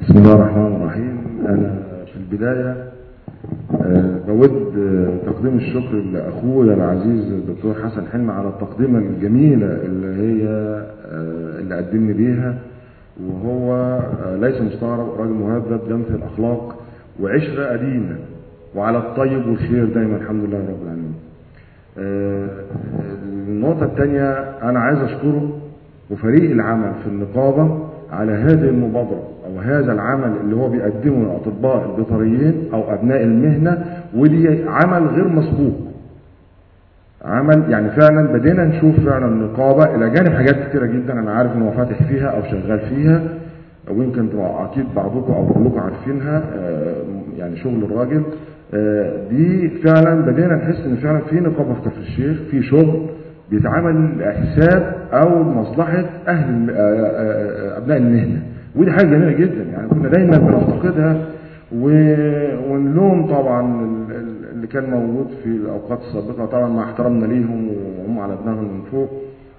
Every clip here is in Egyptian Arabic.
بسم الله الرحمن الرحيم أنا في البداية آه، بود آه، تقديم الشكر لأخويا العزيز الدكتور حسن حلمي على التقديمة الجميلة اللي هي آه، اللي قدمني بيها وهو آه، ليس مستغرب راجل مهذب جنة الأخلاق وعشرة قديمة وعلى الطيب والخير دايما الحمد لله رب العالمين آه، النقطة الثانية أنا عايز أشكره وفريق العمل في النقابة على هذه المبادرة أو هذا العمل اللي هو بيقدمه الأطباء البيطريين أو أبناء المهنة ودي عمل غير مسبوق عمل يعني فعلا بدينا نشوف فعلا النقابة إلى جانب حاجات كتيرة جدا أنا عارف إن هو فاتح فيها أو شغال فيها ويمكن تبقى أكيد بعضكم أو كلكم عارفينها آه، يعني شغل الراجل آه، دي فعلا بدينا نحس إن فعلا في نقابة في كفر الشيخ في شغل بيتعمل حساب أو مصلحة أهل آه، آه، آه، أبناء المهنة ودي حاجة جميلة جدا يعني كنا دايما بنفتقدها و- ونلوم طبعا ال- ال- اللي كان موجود في الأوقات السابقة طبعا مع احترامنا ليهم وهم على دماغنا من فوق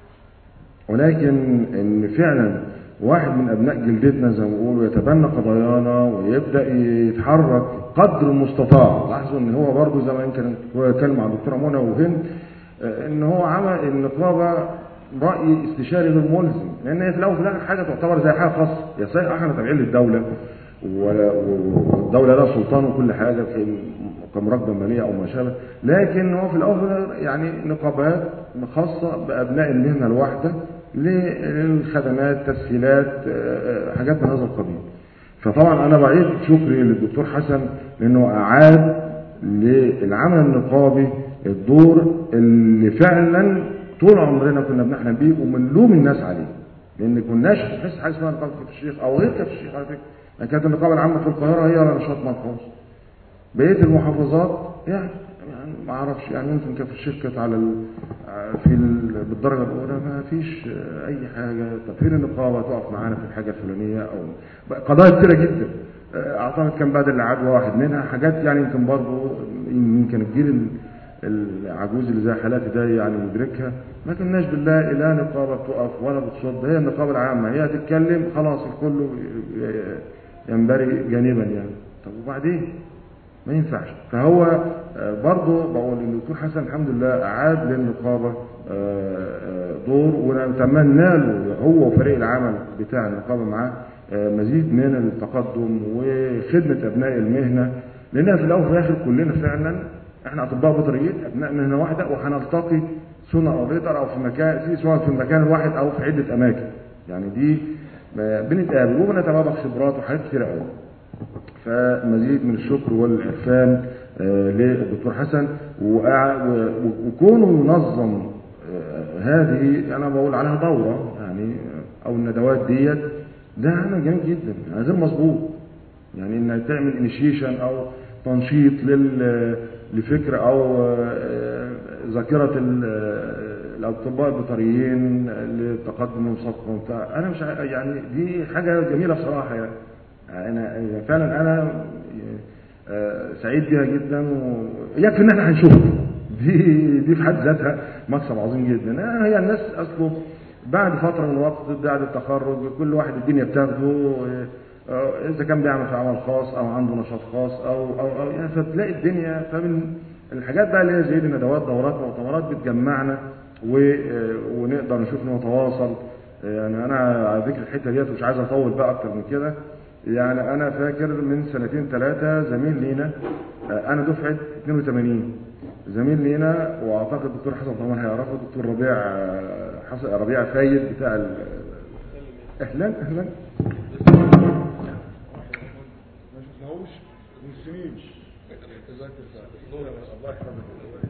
ولكن ان فعلا واحد من ابناء جلدتنا زي ما بيقولوا يتبنى قضايانا ويبدا يتحرك قدر المستطاع لاحظوا ان هو برضه زي ما يمكن هو كان مع الدكتوره منى وهند آه، ان هو عمل النقابه راي استشاري غير ملزم لان هي في الاول وفي الاخر حاجه تعتبر زي حاجه خاصه يا صحيح احنا تابعين للدوله ولا- والدوله لها سلطان وكل حاجه في كمراقبه ماليه او ما شابه لكن هو في الاول وفي الآخر يعني نقابات خاصه بابناء المهنه الواحده للخدمات تسهيلات آه، آه، حاجات من هذا القبيل فطبعا انا بعيد شكري للدكتور حسن لانه اعاد للعمل النقابي الدور اللي فعلا طول عمرنا كنا بنحلم بيه وبنلوم الناس عليه لان كناش بنحس حاجه اسمها نقابه كفر الشيخ او غير كفر الشيخ على فكره يعني كانت النقابه العامه في القاهره هي نشاط ملحوظ بقيه المحافظات يعني يعني ما اعرفش يعني يمكن كفر الشيخ كانت على ال- في ال- بالدرجه الاولى ما فيش اي حاجه طب فين النقابه تقف معانا في الحاجه الفلانيه او قضايا كتيره جدا اعتقد كان بعد العدوى واحد منها حاجات يعني يمكن برضه يمكن الجيل ال- العجوز اللي زي حالاتي ده يعني مدركها ما كناش بالله لا نقابه بتقف ولا بتصد هي النقابه العامه هي هتتكلم خلاص الكل ينبري جانبا يعني طب وبعدين ما ينفعش فهو آه، برضه بقول ان الدكتور حسن الحمد لله اعاد للنقابه آه، آه، دور ونتمنى له هو وفريق العمل بتاع النقابه معاه آه، مزيد من التقدم وخدمه ابناء المهنه لانها في الاول وفي الاخر كلنا فعلا احنا اطباء بيطريين ابناء مهنه واحده وهنلتقي سنه او بيطر او في مكان في سواء في المكان الواحد او في عده اماكن يعني دي آه، بنتقابل وبنتبادل خبرات وحاجات كتيره قوي فمزيد من الشكر والعرفان آه، للدكتور حسن وقع- و- وكونه ينظم آه، هذه انا بقول عليها دوره يعني آه، او الندوات ديت ده عمل جميل جدا يعني غير مظبوط يعني انك تعمل انيشيشن او تنشيط لل لفكره او آه، ذاكره ال- آه، الاطباء البيطريين للتقدم والمسابقه وبتاع انا مش ع- يعني دي حاجه جميله بصراحه يعني انا يعني فعلا انا آه، سعيد بيها جدا ويكفي ان احنا هنشوفها دي دي في حد ذاتها مكسب عظيم جدا آه، هي الناس اصله بعد فتره من الوقت بعد التخرج كل واحد الدنيا بتاخده آه، اذا كان بيعمل في عمل خاص او عنده نشاط خاص او او او يعني فتلاقي الدنيا فمن الحاجات بقى اللي هي زي دي ندوات دورات مؤتمرات بتجمعنا و- آه، ونقدر نشوف نتواصل يعني انا على ذكر الحته ديت مش عايز اطول بقى اكتر من كده يعني انا فاكر من سنتين ثلاثه زميل لينا آه، انا دفعه 82 زميل لينا واعتقد الدكتور حسن طبعا هيعرفه الدكتور ربيع آه، حسن ربيع فايد بتاع ال- اهلا اهلا ما شفناهوش من سنين الله يحفظك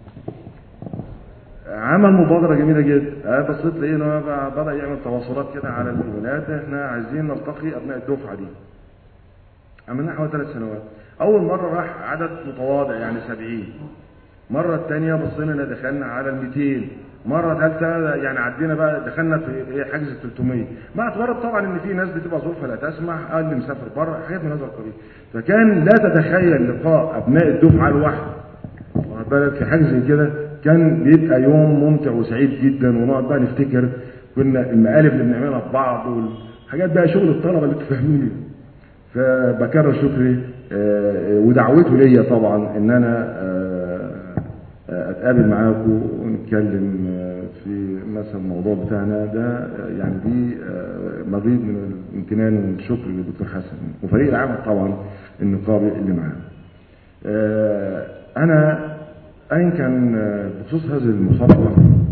عمل مبادرة جميلة جدا أنا بصيت لقينا بقى بدأ يعمل تواصلات كده على الولاد احنا عايزين نلتقي أبناء الدفعة دي عملناها حوالي ثلاث سنوات أول مرة راح عدد متواضع يعني 70 مرة الثانية بصينا دخلنا على ال 200 مرة ثالثة يعني عدينا بقى دخلنا في ايه حجز 300 مع اعتبار طبعا ان في ناس بتبقى ظروفها لا تسمح اللي مسافر بره حاجات من هذا القبيل فكان لا تتخيل لقاء ابناء الدفعة الواحدة واخد بالك في حاجه زي كده كان بيبقى يوم ممتع وسعيد جدا ونقعد بقى نفتكر كنا المقالب اللي بنعملها في بعض والحاجات بقى شغل الطلبه اللي تفهموني فبكرر شكري آه، ودعوته ليا طبعا ان انا آه، آه، اتقابل معاكم ونتكلم آه، في مثلا الموضوع بتاعنا ده آه، يعني دي آه، مزيد من الامتنان والشكر للدكتور حسن وفريق العمل طبعا النقابي اللي معاه. آه، انا ايا كان آه، بخصوص هذه المسابقه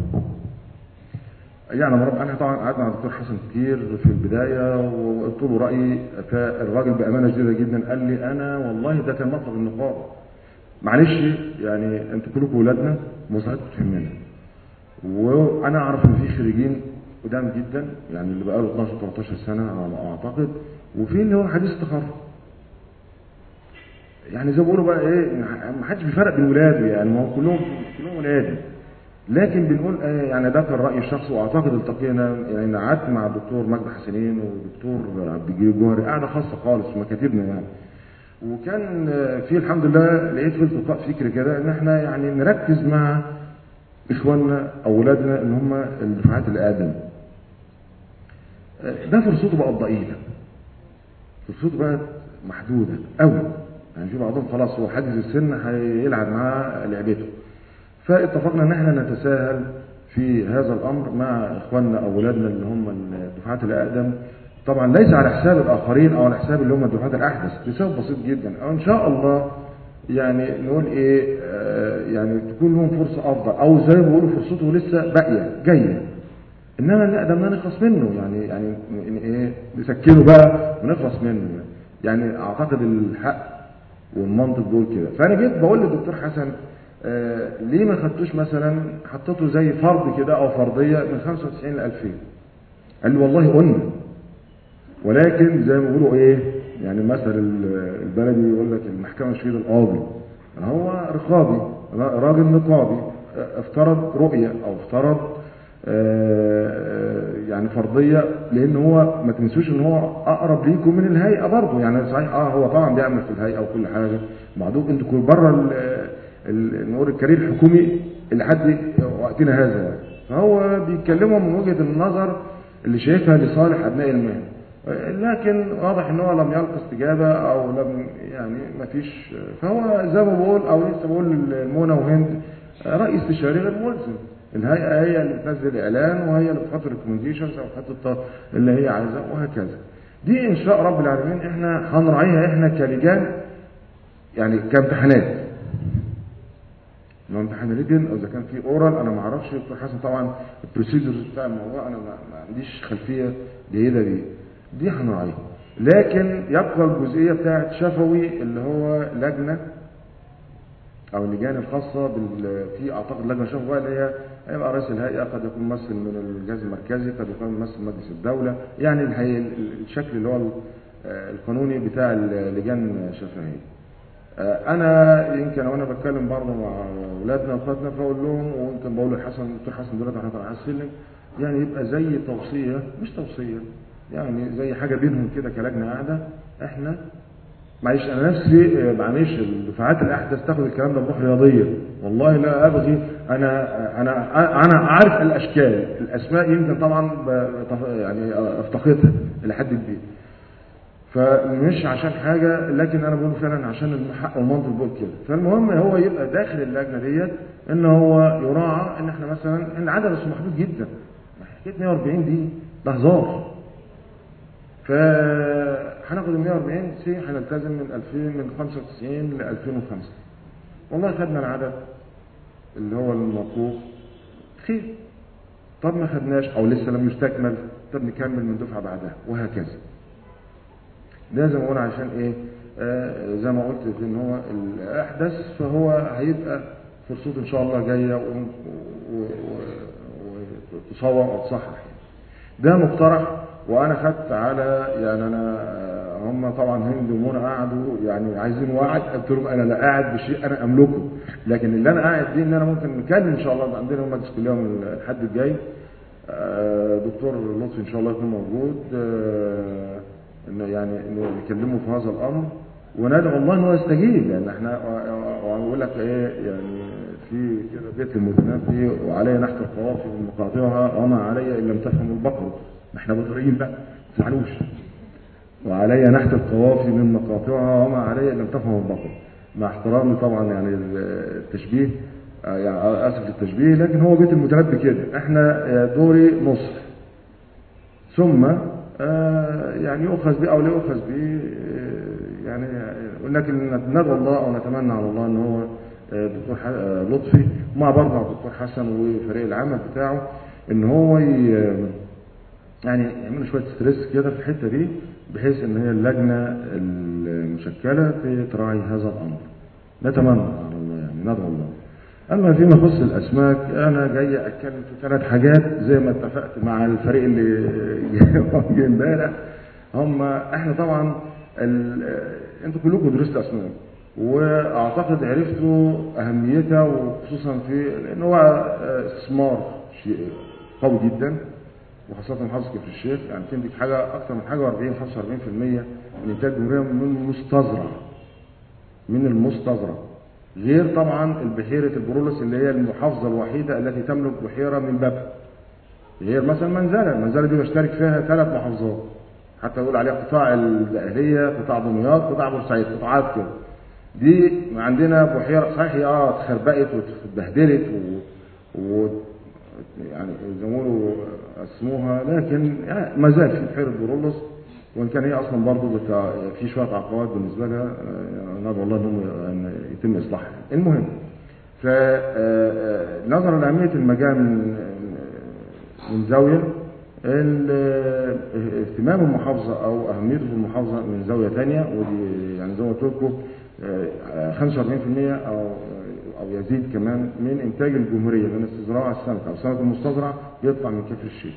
يعني مرة انا طبعا قعدت مع الدكتور حسن كتير في البدايه وقلت له رايي فالراجل بامانه شديده جدا قال لي انا والله ده كان مطلب النقابه معلش يعني انتوا كلكم ولادنا مصلحتكم تهمنا وانا اعرف ان في خريجين قدام جدا يعني اللي بقاله 12 13 سنه على ما اعتقد وفي اللي هو حديث التخرج يعني زي ما بيقولوا بقى ايه ما حدش بيفرق بين ولاده يعني ما هو كلهم كلهم ولادي لكن بنقول آه يعني ده كان رايي الشخصي واعتقد التقينا يعني قعدت مع الدكتور مجدي حسنين والدكتور عبد الجليل الجوهري قاعده خاصه خالص في مكاتبنا يعني وكان آه، في الحمد لله لقيت في التقاء فكري كده ان احنا يعني نركز مع اخواننا اولادنا اللي هم الدفعات الاقدم آه، ده فرصته بقت ضئيله فرصته بقت محدوده قوي يعني في بعضهم خلاص هو حاجز السن هيلعب معاه لعبته فاتفقنا ان احنا نتساهل في هذا الامر مع اخواننا او اولادنا اللي هم الدفعات الاقدم طبعا ليس على حساب الاخرين او على حساب اللي هم الدفعات الاحدث لسبب بسيط جدا او ان شاء الله يعني نقول ايه آه يعني تكون لهم فرصه افضل او زي ما بيقولوا فرصته لسه باقيه جايه انما لا ده ما نخلص منه يعني يعني ن- ايه نسكنه بقى ونخلص منه يعني اعتقد الحق والمنطق دول كده فانا جيت بقول للدكتور حسن آه ليه ما خدتوش مثلا حطيته زي فرض كده او فرضيه من 95 ل 2000 قال لي والله قلنا ولكن زي ما بيقولوا ايه يعني المثل ال- البلدي يقول لك المحكمه مش في ايد القاضي هو رقابي راجل نقابي آه، افترض رؤيه او افترض آه، يعني فرضيه لان هو ما تنسوش ان هو اقرب ليكم من الهيئه برضه يعني صحيح اه هو طبعا بيعمل في الهيئه وكل حاجه بعضكم انتوا كنتوا بره ال- ال- نقول الكارير الحكومي لحد وقتنا هذا يعني. فهو بيتكلموا من وجهه النظر اللي شايفها لصالح ابناء المهنه لكن واضح ان هو لم يلقى استجابه او لم يعني ما فيش فهو زي ما بقول او لسه بقول لمنى وهند راي استشاري غير ملزم الهيئه هي اللي بتنزل اعلان وهي اللي بتحط ريكومنديشنز او بتحط الط- اللي هي عايزاه وهكذا دي ان شاء رب العالمين احنا هنراعيها احنا كلجان يعني كامتحانات لو امتحان ريتن او اذا كان في اورال انا ما اعرفش دكتور حسن طبعا البروسيدرز بتاع الموضوع انا ما ما عنديش خلفيه جيده بيه دي هنراعيها لكن يبقى الجزئيه بتاعت شفوي اللي هو لجنه او اللجان الخاصه بال في اعتقد لجنه شفوي اللي هي هيبقى رئيس الهيئه قد يكون ممثل من الجهاز المركزي قد يكون ممثل مجلس الدوله يعني الهي- الشكل اللي هو ال- القانوني بتاع اللجان الشفهيه آه، انا يمكن وانا بتكلم برضه مع اولادنا واخواتنا بقول لهم ويمكن بقول للحسن الدكتور حسن دلوقتي احنا طالعين على السلم يعني يبقى زي توصيه مش توصيه يعني زي حاجه بينهم كده كلجنه قاعده احنا معلش انا نفسي آه، معلش الدفعات الاحدث تاخد الكلام ده بروح رياضيه والله لا ابغي انا انا انا عارف الاشكال الاسماء يمكن طبعا ب- يعني افتقدها الى حد كبير فمش عشان حاجة لكن أنا بقول فعلا عشان الحق والمنطق بقول كده فالمهم هو يبقى داخل اللجنة ديت إن هو يراعى إن إحنا مثلا إن العدد بس محدود جدا حكاية 140 دي ده هزار فهناخد ال 140 سي هنلتزم من 2000 من 95 ل 2005 والله خدنا العدد اللي هو المطلوب خير طب ما خدناش او لسه لم يستكمل طب نكمل من دفعه بعدها وهكذا ده زي ما قلنا عشان ايه آه زي ما قلت ان هو الاحدث فهو هيبقى فرصته ان شاء الله جايه و- و- و- وتصور او تصحح ده مقترح وانا خدت على يعني انا آه، هم طبعا هند ومنى قعدوا يعني عايزين وعد قلت لهم انا لا قاعد بشيء انا املكه لكن اللي انا قاعد بيه ان انا ممكن نتكلم ان شاء الله عندنا يوم مجلس كل يوم الحد الجاي آه، دكتور لطفي ان شاء الله يكون موجود آه، انه يعني انه يكلمه في هذا الامر وندعو الله ان هو يستجيب لان احنا واقول لك ايه يعني في كده بيت المتنبي وعلي نحت القوافي من مقاطعها وما علي ان لم تفهم البقر احنا بطريين بقى ما تزعلوش وعلي نحت القوافي من مقاطعها وما علي لم تفهم البطل مع احترامي طبعا يعني التشبيه آه، يعني اسف للتشبيه لكن هو بيت المتنبي كده احنا يا دوري نصف ثم آه، يعني يؤخذ به او لا يؤخذ به آه، يعني ولكن ندعو الله او نتمنى على الله ان هو آه، دكتور ح- آه، لطفي مع برضه مع الدكتور حسن وفريق العمل بتاعه ان هو ي- يعني يعملوا شويه ستريس كده في الحته دي بحيث ان هي اللجنه المشكله تراعي هذا الامر نتمنى على الله يعني ندعو الله اما فيما يخص الاسماك انا جاي اتكلم في ثلاث حاجات زي ما اتفقت مع الفريق اللي جه امبارح هم احنا طبعا ال- انتوا كلكم درستوا اسماك واعتقد عرفتوا اهميتها وخصوصا في لان هو استثمار شيء قوي جدا وخاصة محافظة كفر الشيخ يعني تنتج حاجة أكثر من حاجة 40 45% من إنتاج الجمهورية من المستزرع من المستزرع غير طبعا البحيرة البرولس اللي هي المحافظة الوحيدة التي تملك بحيرة من بابها غير مثلا منزلة المنزلة دي بشترك فيها ثلاث محافظات حتى يقول عليها قطاع الدقهلية قطاع دمياط قطاع بورسعيد قطاعات كده دي عندنا بحيرة صحيح هي اه اتخربقت واتبهدلت و... و... يعني زي ما بيقولوا اسموها لكن يعني ما زال في بحيرة برولوس وان كان هي اصلا برضه بتاع في شويه عقبات بالنسبه لها آه، ندعو الله انهم ان يتم اصلاحها المهم فنظرا لاهميه المجال من من زاويه ال- اهتمام المحافظه او اهميته في المحافظه من زاويه ثانيه ودي يعني زي ما قلت لكم آه، 45% او او يزيد كمان من انتاج الجمهوريه من استزراع السمك او السمك المستزرع بيطلع من كفر الشيخ.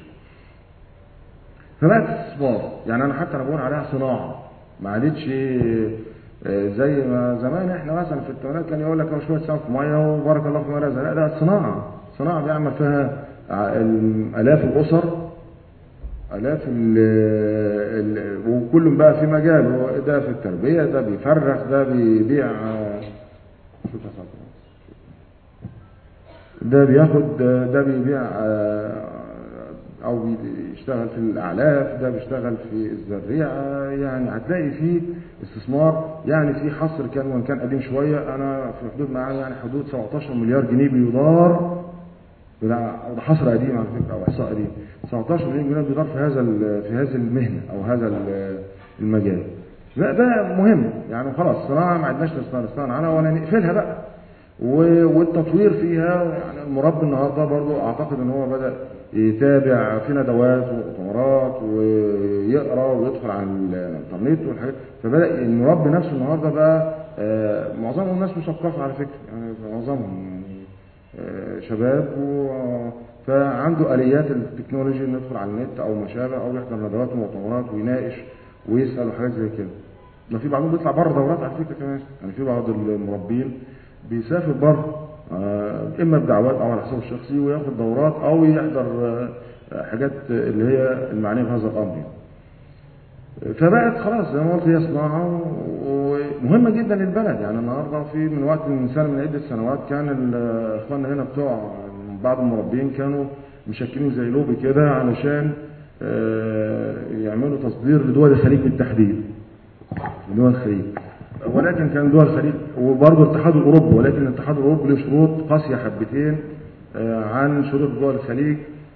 فبقت استثمار يعني انا حتى انا بقول عليها صناعه ما عادتش آه، زي ما زمان احنا مثلا في الثمانينات كان يقول لك هو شويه سمك في ميه وبارك الله في مرزق لا ده صناعه صناعه بيعمل فيها ع- ال- الاف الاسر الاف ال ال وكل بقى في مجاله ده في التربيه ده بيفرخ ده بيبيع آه، شوف يا صاحبي. ده بياخد ده بيبيع آه، او بيشتغل في الاعلاف ده بيشتغل في الزريعه يعني هتلاقي فيه استثمار يعني في حصر كان وان كان قديم شويه انا في حدود معاه يعني حدود 17 مليار جنيه بيدار ده ده حصر قديم على فكره او احصاء قديم 17 مليون جنيه بيدار في هذا ال- في هذه المهنه او هذا ال- المجال لا ده مهم يعني خلاص صناعه ما عدناش نستغنى عنها ولا نقفلها بقى و- والتطوير فيها يعني المربي النهارده برضو اعتقد ان هو بدا يتابع في ندوات ومؤتمرات ويقرا ويدخل على الانترنت والحاجات فبدا المربي نفسه النهارده بقى آه، معظمهم ناس مثقفه على فكره يعني معظمهم يعني آه، شباب و فعنده اليات التكنولوجي انه يدخل على النت او ما شابه او يحضر ندوات ومؤتمرات ويناقش ويسال وحاجات زي كده ده في بعضهم بيطلع بره دورات على فكره كمان يعني في بعض المربين بيسافر بره آه، اما بدعوات او على حسابه الشخصي وياخد دورات او يحضر آه، حاجات اللي هي المعنيه بهذا الامر يعني. فبقت خلاص زي ما قلت هي صناعه ومهمه جدا للبلد يعني النهارده في من وقت من سنه من عده سنوات كان ال- اخواننا هنا بتوع بعض المربين كانوا مشكلين زي لوبي كده علشان آه، يعملوا تصدير لدول الخليج بالتحديد دول الخليج ولكن كان دول الخليج وبرضه الاتحاد الاوروبي ولكن الاتحاد الاوروبي له شروط قاسيه حبتين آه، عن شروط دول الخليج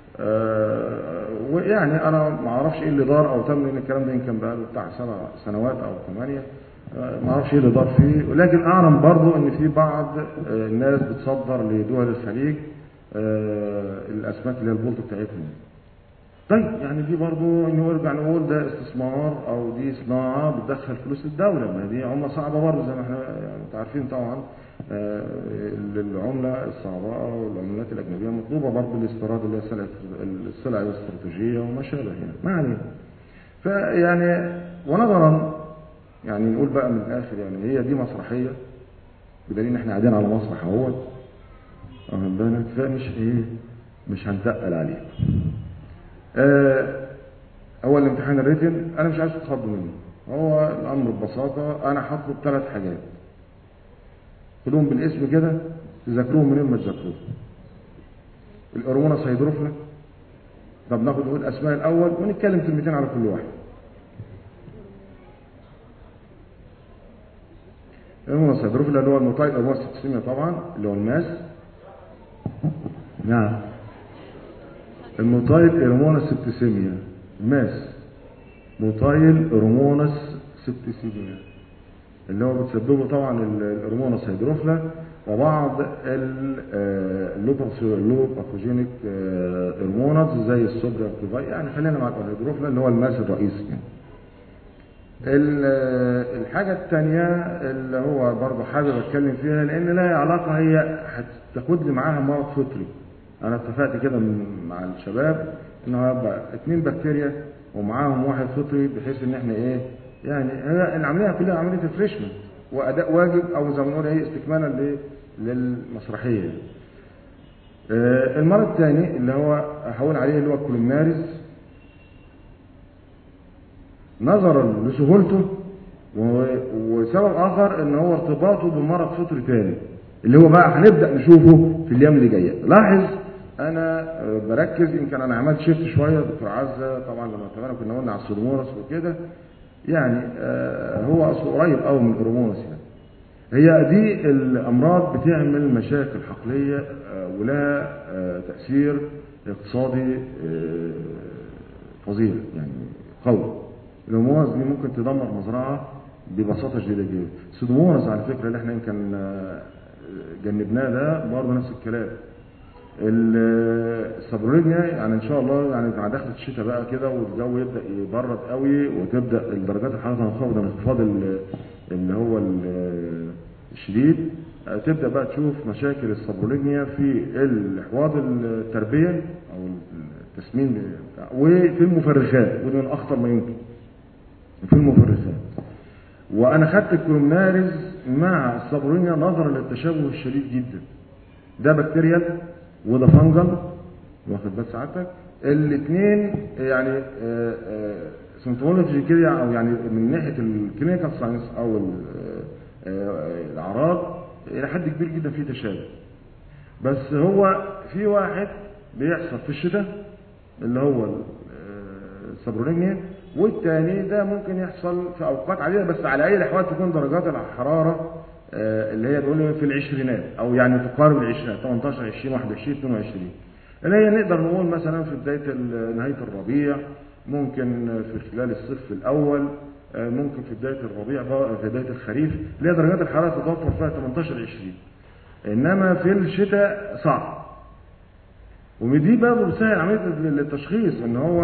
آه، ويعني انا ما اعرفش ايه اللي دار او تم لان الكلام ده يمكن بقى له بتاع سبع سنوات او ثمانيه آه، ما اعرفش ايه اللي دار فيه ولكن اعلم برضه ان في بعض آه، الناس بتصدر لدول الخليج آه، الاسماك اللي هي البلط بتاعتهم طيب يعني دي برضو نرجع نقول ده استثمار او دي صناعه بتدخل فلوس الدوله ما دي عمله صعبه برضه زي ما احنا يعني انتوا عارفين طبعا آه، العمله الصعبه او العملات الاجنبيه مطلوبه برضه للاستيراد اللي هي السلع السلع الاستراتيجيه وما شابه يعني ما علينا فيعني ونظرا يعني نقول بقى من الاخر يعني هي دي مسرحيه بدليل ان احنا قاعدين على مسرح اهوت واخد بالك فمش ايه مش هنتقل عليه آه، هو الامتحان الريتن انا مش عايز تتخضوا منه هو الامر ببساطه انا هطلب ثلاث حاجات خدوهم بالاسم كده تذاكروهم من غير ما تذاكروهم الارونس هيدروفنا طب ناخد نقول اسماء الاول ونتكلم كلمتين على كل واحد المونوس هيدروفيلا اللي هو الموتايل ارمونس سيبتسيميا طبعا اللي هو الماس نعم الموتايل ارمونس سيبتسيميا ماس موتايل ارمونس سيبتسيميا اللي هو بتسببه طبعا الارمونس هيدروفلا وبعض اللوباثوجينيك هرمونز زي الصوديوم كلورايد يعني خلينا مع الهيدروفلا اللي هو الماس الرئيسي يعني. الحاجة الثانية اللي هو برضه حابب اتكلم فيها لان لها علاقة هي هتاخد لي معاها مرض فطري انا اتفقت كده مع الشباب ان هيبقى اثنين بكتيريا ومعاهم واحد فطري بحيث ان احنا ايه يعني هي العملية كلها عملية فريشمنت واداء واجب او زي ما بنقول ايه استكمالا للمسرحيه آه المرض الثاني اللي هو هقول عليه اللي هو الكولومناريز نظرا لسهولته وسبب اخر ان هو ارتباطه بمرض فطري ثاني اللي هو بقى هنبدا نشوفه في الايام اللي جايه لاحظ انا بركز يمكن انا عملت شيفت شويه دكتور عزه طبعا لما اتفقنا كنا قلنا على السودوموناس وكده يعني آه هو اصله قريب قوي من الهرمونس يعني هي دي الامراض بتعمل مشاكل حقليه آه ولها آه تاثير اقتصادي فظيع يعني قوي الهرمونس دي ممكن تدمر مزرعه ببساطه شديده جدا السودوموناس على فكره اللي احنا يمكن جنبناه ده برضه نفس الكلام السبرولينيا يعني ان شاء الله يعني مع دخلة الشتاء بقى كده والجو يبدا يبرد قوي وتبدا درجات الحراره تنخفض الانخفاض اللي هو الشديد تبدا بقى تشوف مشاكل السبرولينيا في الاحواض التربيه او التسمين وفي المفرخات ودي من اخطر ما يمكن في المفرخات وانا خدت الكولومناريز مع السبرولينيا نظرا للتشابه الشديد جدا ده بكتيريال وده فنجل واخد بال سعادتك الاثنين يعني سيمتولوجي كده او يعني من ناحيه الكلينيكال ساينس او الاعراض الى حد كبير جدا في تشابه بس هو في واحد بيحصل في الشتاء اللي هو السبرولينيا والتاني ده ممكن يحصل في اوقات عديده بس على اي الاحوال تكون درجات الحراره اللي هي بيقولوا في العشرينات او يعني تقارب العشرينات 18 20 21 22 اللي هي نقدر نقول مثلا في بدايه نهايه الربيع ممكن في خلال الصيف الاول ممكن في بدايه الربيع في بدايه الخريف اللي هي درجات الحراره تتوفر فيها 18 20 انما في الشتاء صعب ودي برضه بتسهل عمليه التشخيص ان هو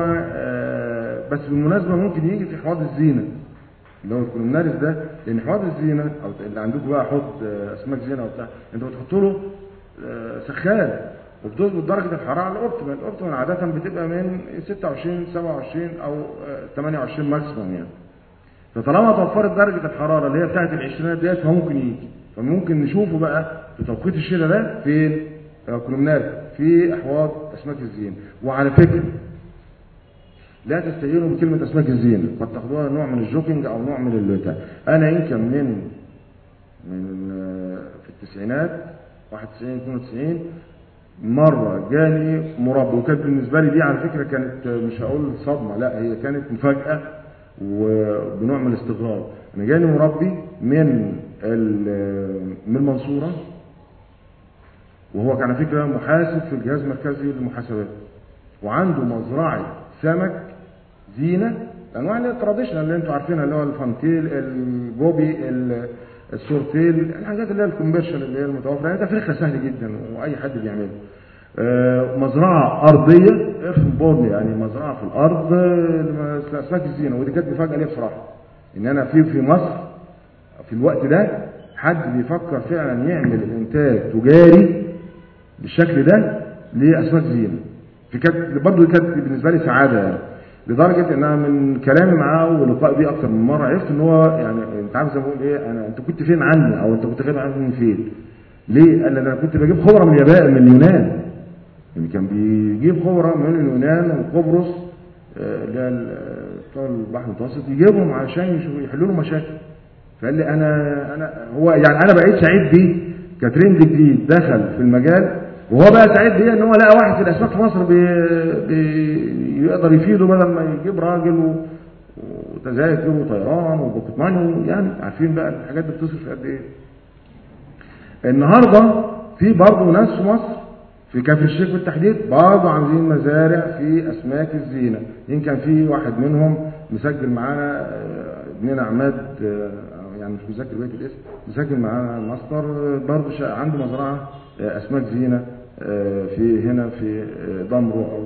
بس بالمناسبه ممكن يجي في حوض الزينه اللي هو الكولومناريس ده لان حوض الزينه او اللي عندكم بقى حوض اسماك زينه وبتاع انت بتحط له سخان وبتظبط درجه الحراره على الاوبتيمال الاوبتيمال عاده بتبقى من 26 27 او 28 ماكسيموم يعني فطالما توفرت درجه الحراره اللي هي بتاعت العشرينات ديت فممكن يجي فممكن نشوفه بقى في توقيت الشتاء ده فين كولومناريس في احواض اسماك الزينه وعلى فكره لا تستهينوا بكلمة أسماك الزينة قد تاخدوها نوع من الجوكينج أو نوع من البتاع أنا يمكن من من في التسعينات 91 92 مرة جاني مربي وكانت بالنسبة لي دي على فكرة كانت مش هقول صدمة لا هي كانت مفاجأة وبنوع من الاستغراب أنا جاني مربي من من المنصورة وهو كان على فكرة محاسب في الجهاز المركزي للمحاسبات وعنده مزرعة سمك زينة الأنواع اللي التراديشنال اللي انتوا عارفينها اللي هو الفانتيل البوبي السورتيل الحاجات اللي هي الكوميرشال اللي هي المتوفرة يعني تفريخها سهل جدا وأي حد بيعمله آه مزرعة أرضية إرفن بورن يعني مزرعة في الأرض أسماك الزينة ودي كانت مفاجأة ليا بصراحة إن أنا في في مصر في الوقت ده حد بيفكر فعلا يعمل إنتاج تجاري بالشكل ده لأسماك زينة في كانت برضه كانت بالنسبه لي سعاده يعني لدرجه ان انا من كلامي معاه ولقاء بيه اكتر من مره عرفت ان هو يعني انت عارف زي ما بقول ايه انا انت كنت فين عني او انت كنت خايف عني من فين؟ ليه؟ قال لي انا كنت بجيب خبره من اليابان من اليونان يعني كان بيجيب خبره من اليونان وقبرص اللي هي بتوع البحر المتوسط يجيبهم عشان يحلوا له مشاكل فقال لي انا انا هو يعني انا بقيت سعيد بيه كترند جديد دخل في المجال وهو بقى سعيد بيه ان هو لقى واحد في الاسماك في مصر بي بي يقدر يفيده بدل ما يجيب راجل وتذاكر وطيران وبوكت ماني يعني عارفين بقى الحاجات دي بتصرف قد ايه النهارده في برضه ناس في مصر في كفر الشيخ بالتحديد برضه عاملين مزارع في اسماك الزينه يمكن في واحد منهم مسجل معانا آه، ابننا عماد آه، يعني مش مذاكر بقيه الاسم مسجل معانا ماستر آه، برضه شا- عنده مزرعه آه، اسماك زينه آه، في هنا في آه، ضمرو او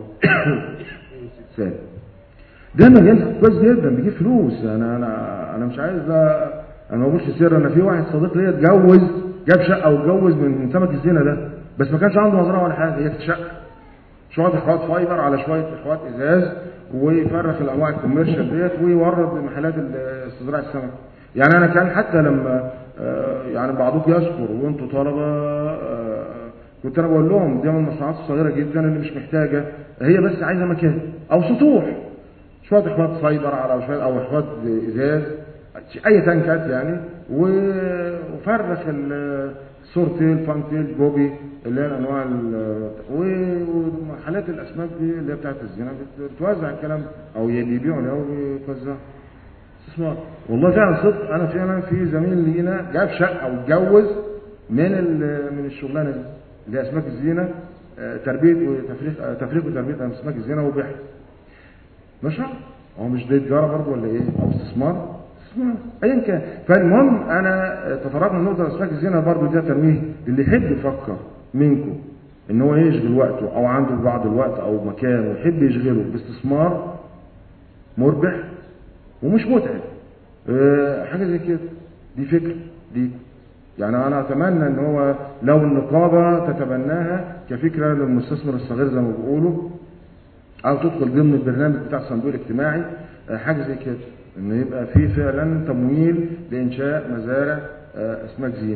سالم ده مجال كويس جدا بيجيب فلوس انا انا انا مش عايز أ- انا ما بقولش سر انا في واحد صديق ليا اتجوز جاب شقه واتجوز من سمك الزينه ده بس ما كانش عنده مزرعه ولا حاجه هي كانت شقه شويه اخوات فايبر على شويه اخوات ازاز ويفرخ الانواع الكوميرشال ديت ويورد لمحلات ال- استزراع السمك يعني انا كان حتى لما آه، يعني بعضكم يذكر وانتم طلبه آه، كنت انا بقول لهم دي من المصنوعات الصغيره جدا اللي مش محتاجه هي بس عايزه مكان او سطوح شويه اخوات فايبر على شويه او اخوات ازاز اي تنكات يعني و- وفرخ ال- سورتيل فانتيل جوبي اللي هي الانواع ال- و- ومحلات الاسماك دي اللي هي بتاعت الزنا بت- بتوزع الكلام ده. او بيبيعوا او بيوزعوا استثمار والله فعلا صدق انا فعلا في زميل لينا جاب شقه واتجوز من ال- من الشغلانه دي اللي هي اسماك الزينه آه، تربيه وتفريخ آه، تفريخ وتربيه اسماك الزينه وبيعها مش عارف. هو مش دي تجاره برضه ولا ايه او استثمار استثمار ايا كان فالمهم انا تطرقنا لنقطه اسماك الزينه برضه دي تنويه اللي يحب يفكر منكم ان هو يشغل وقته او عنده بعض الوقت او مكان ويحب يشغله باستثمار مربح ومش متعب آه، حاجه زي كده دي فكره دي يعني انا اتمنى ان هو لو النقابه تتبناها كفكره للمستثمر الصغير زي ما بيقولوا او تدخل ضمن البرنامج بتاع الصندوق الاجتماعي آه، حاجه زي كده ان يبقى في فعلا تمويل لانشاء مزارع آه، اسماك زين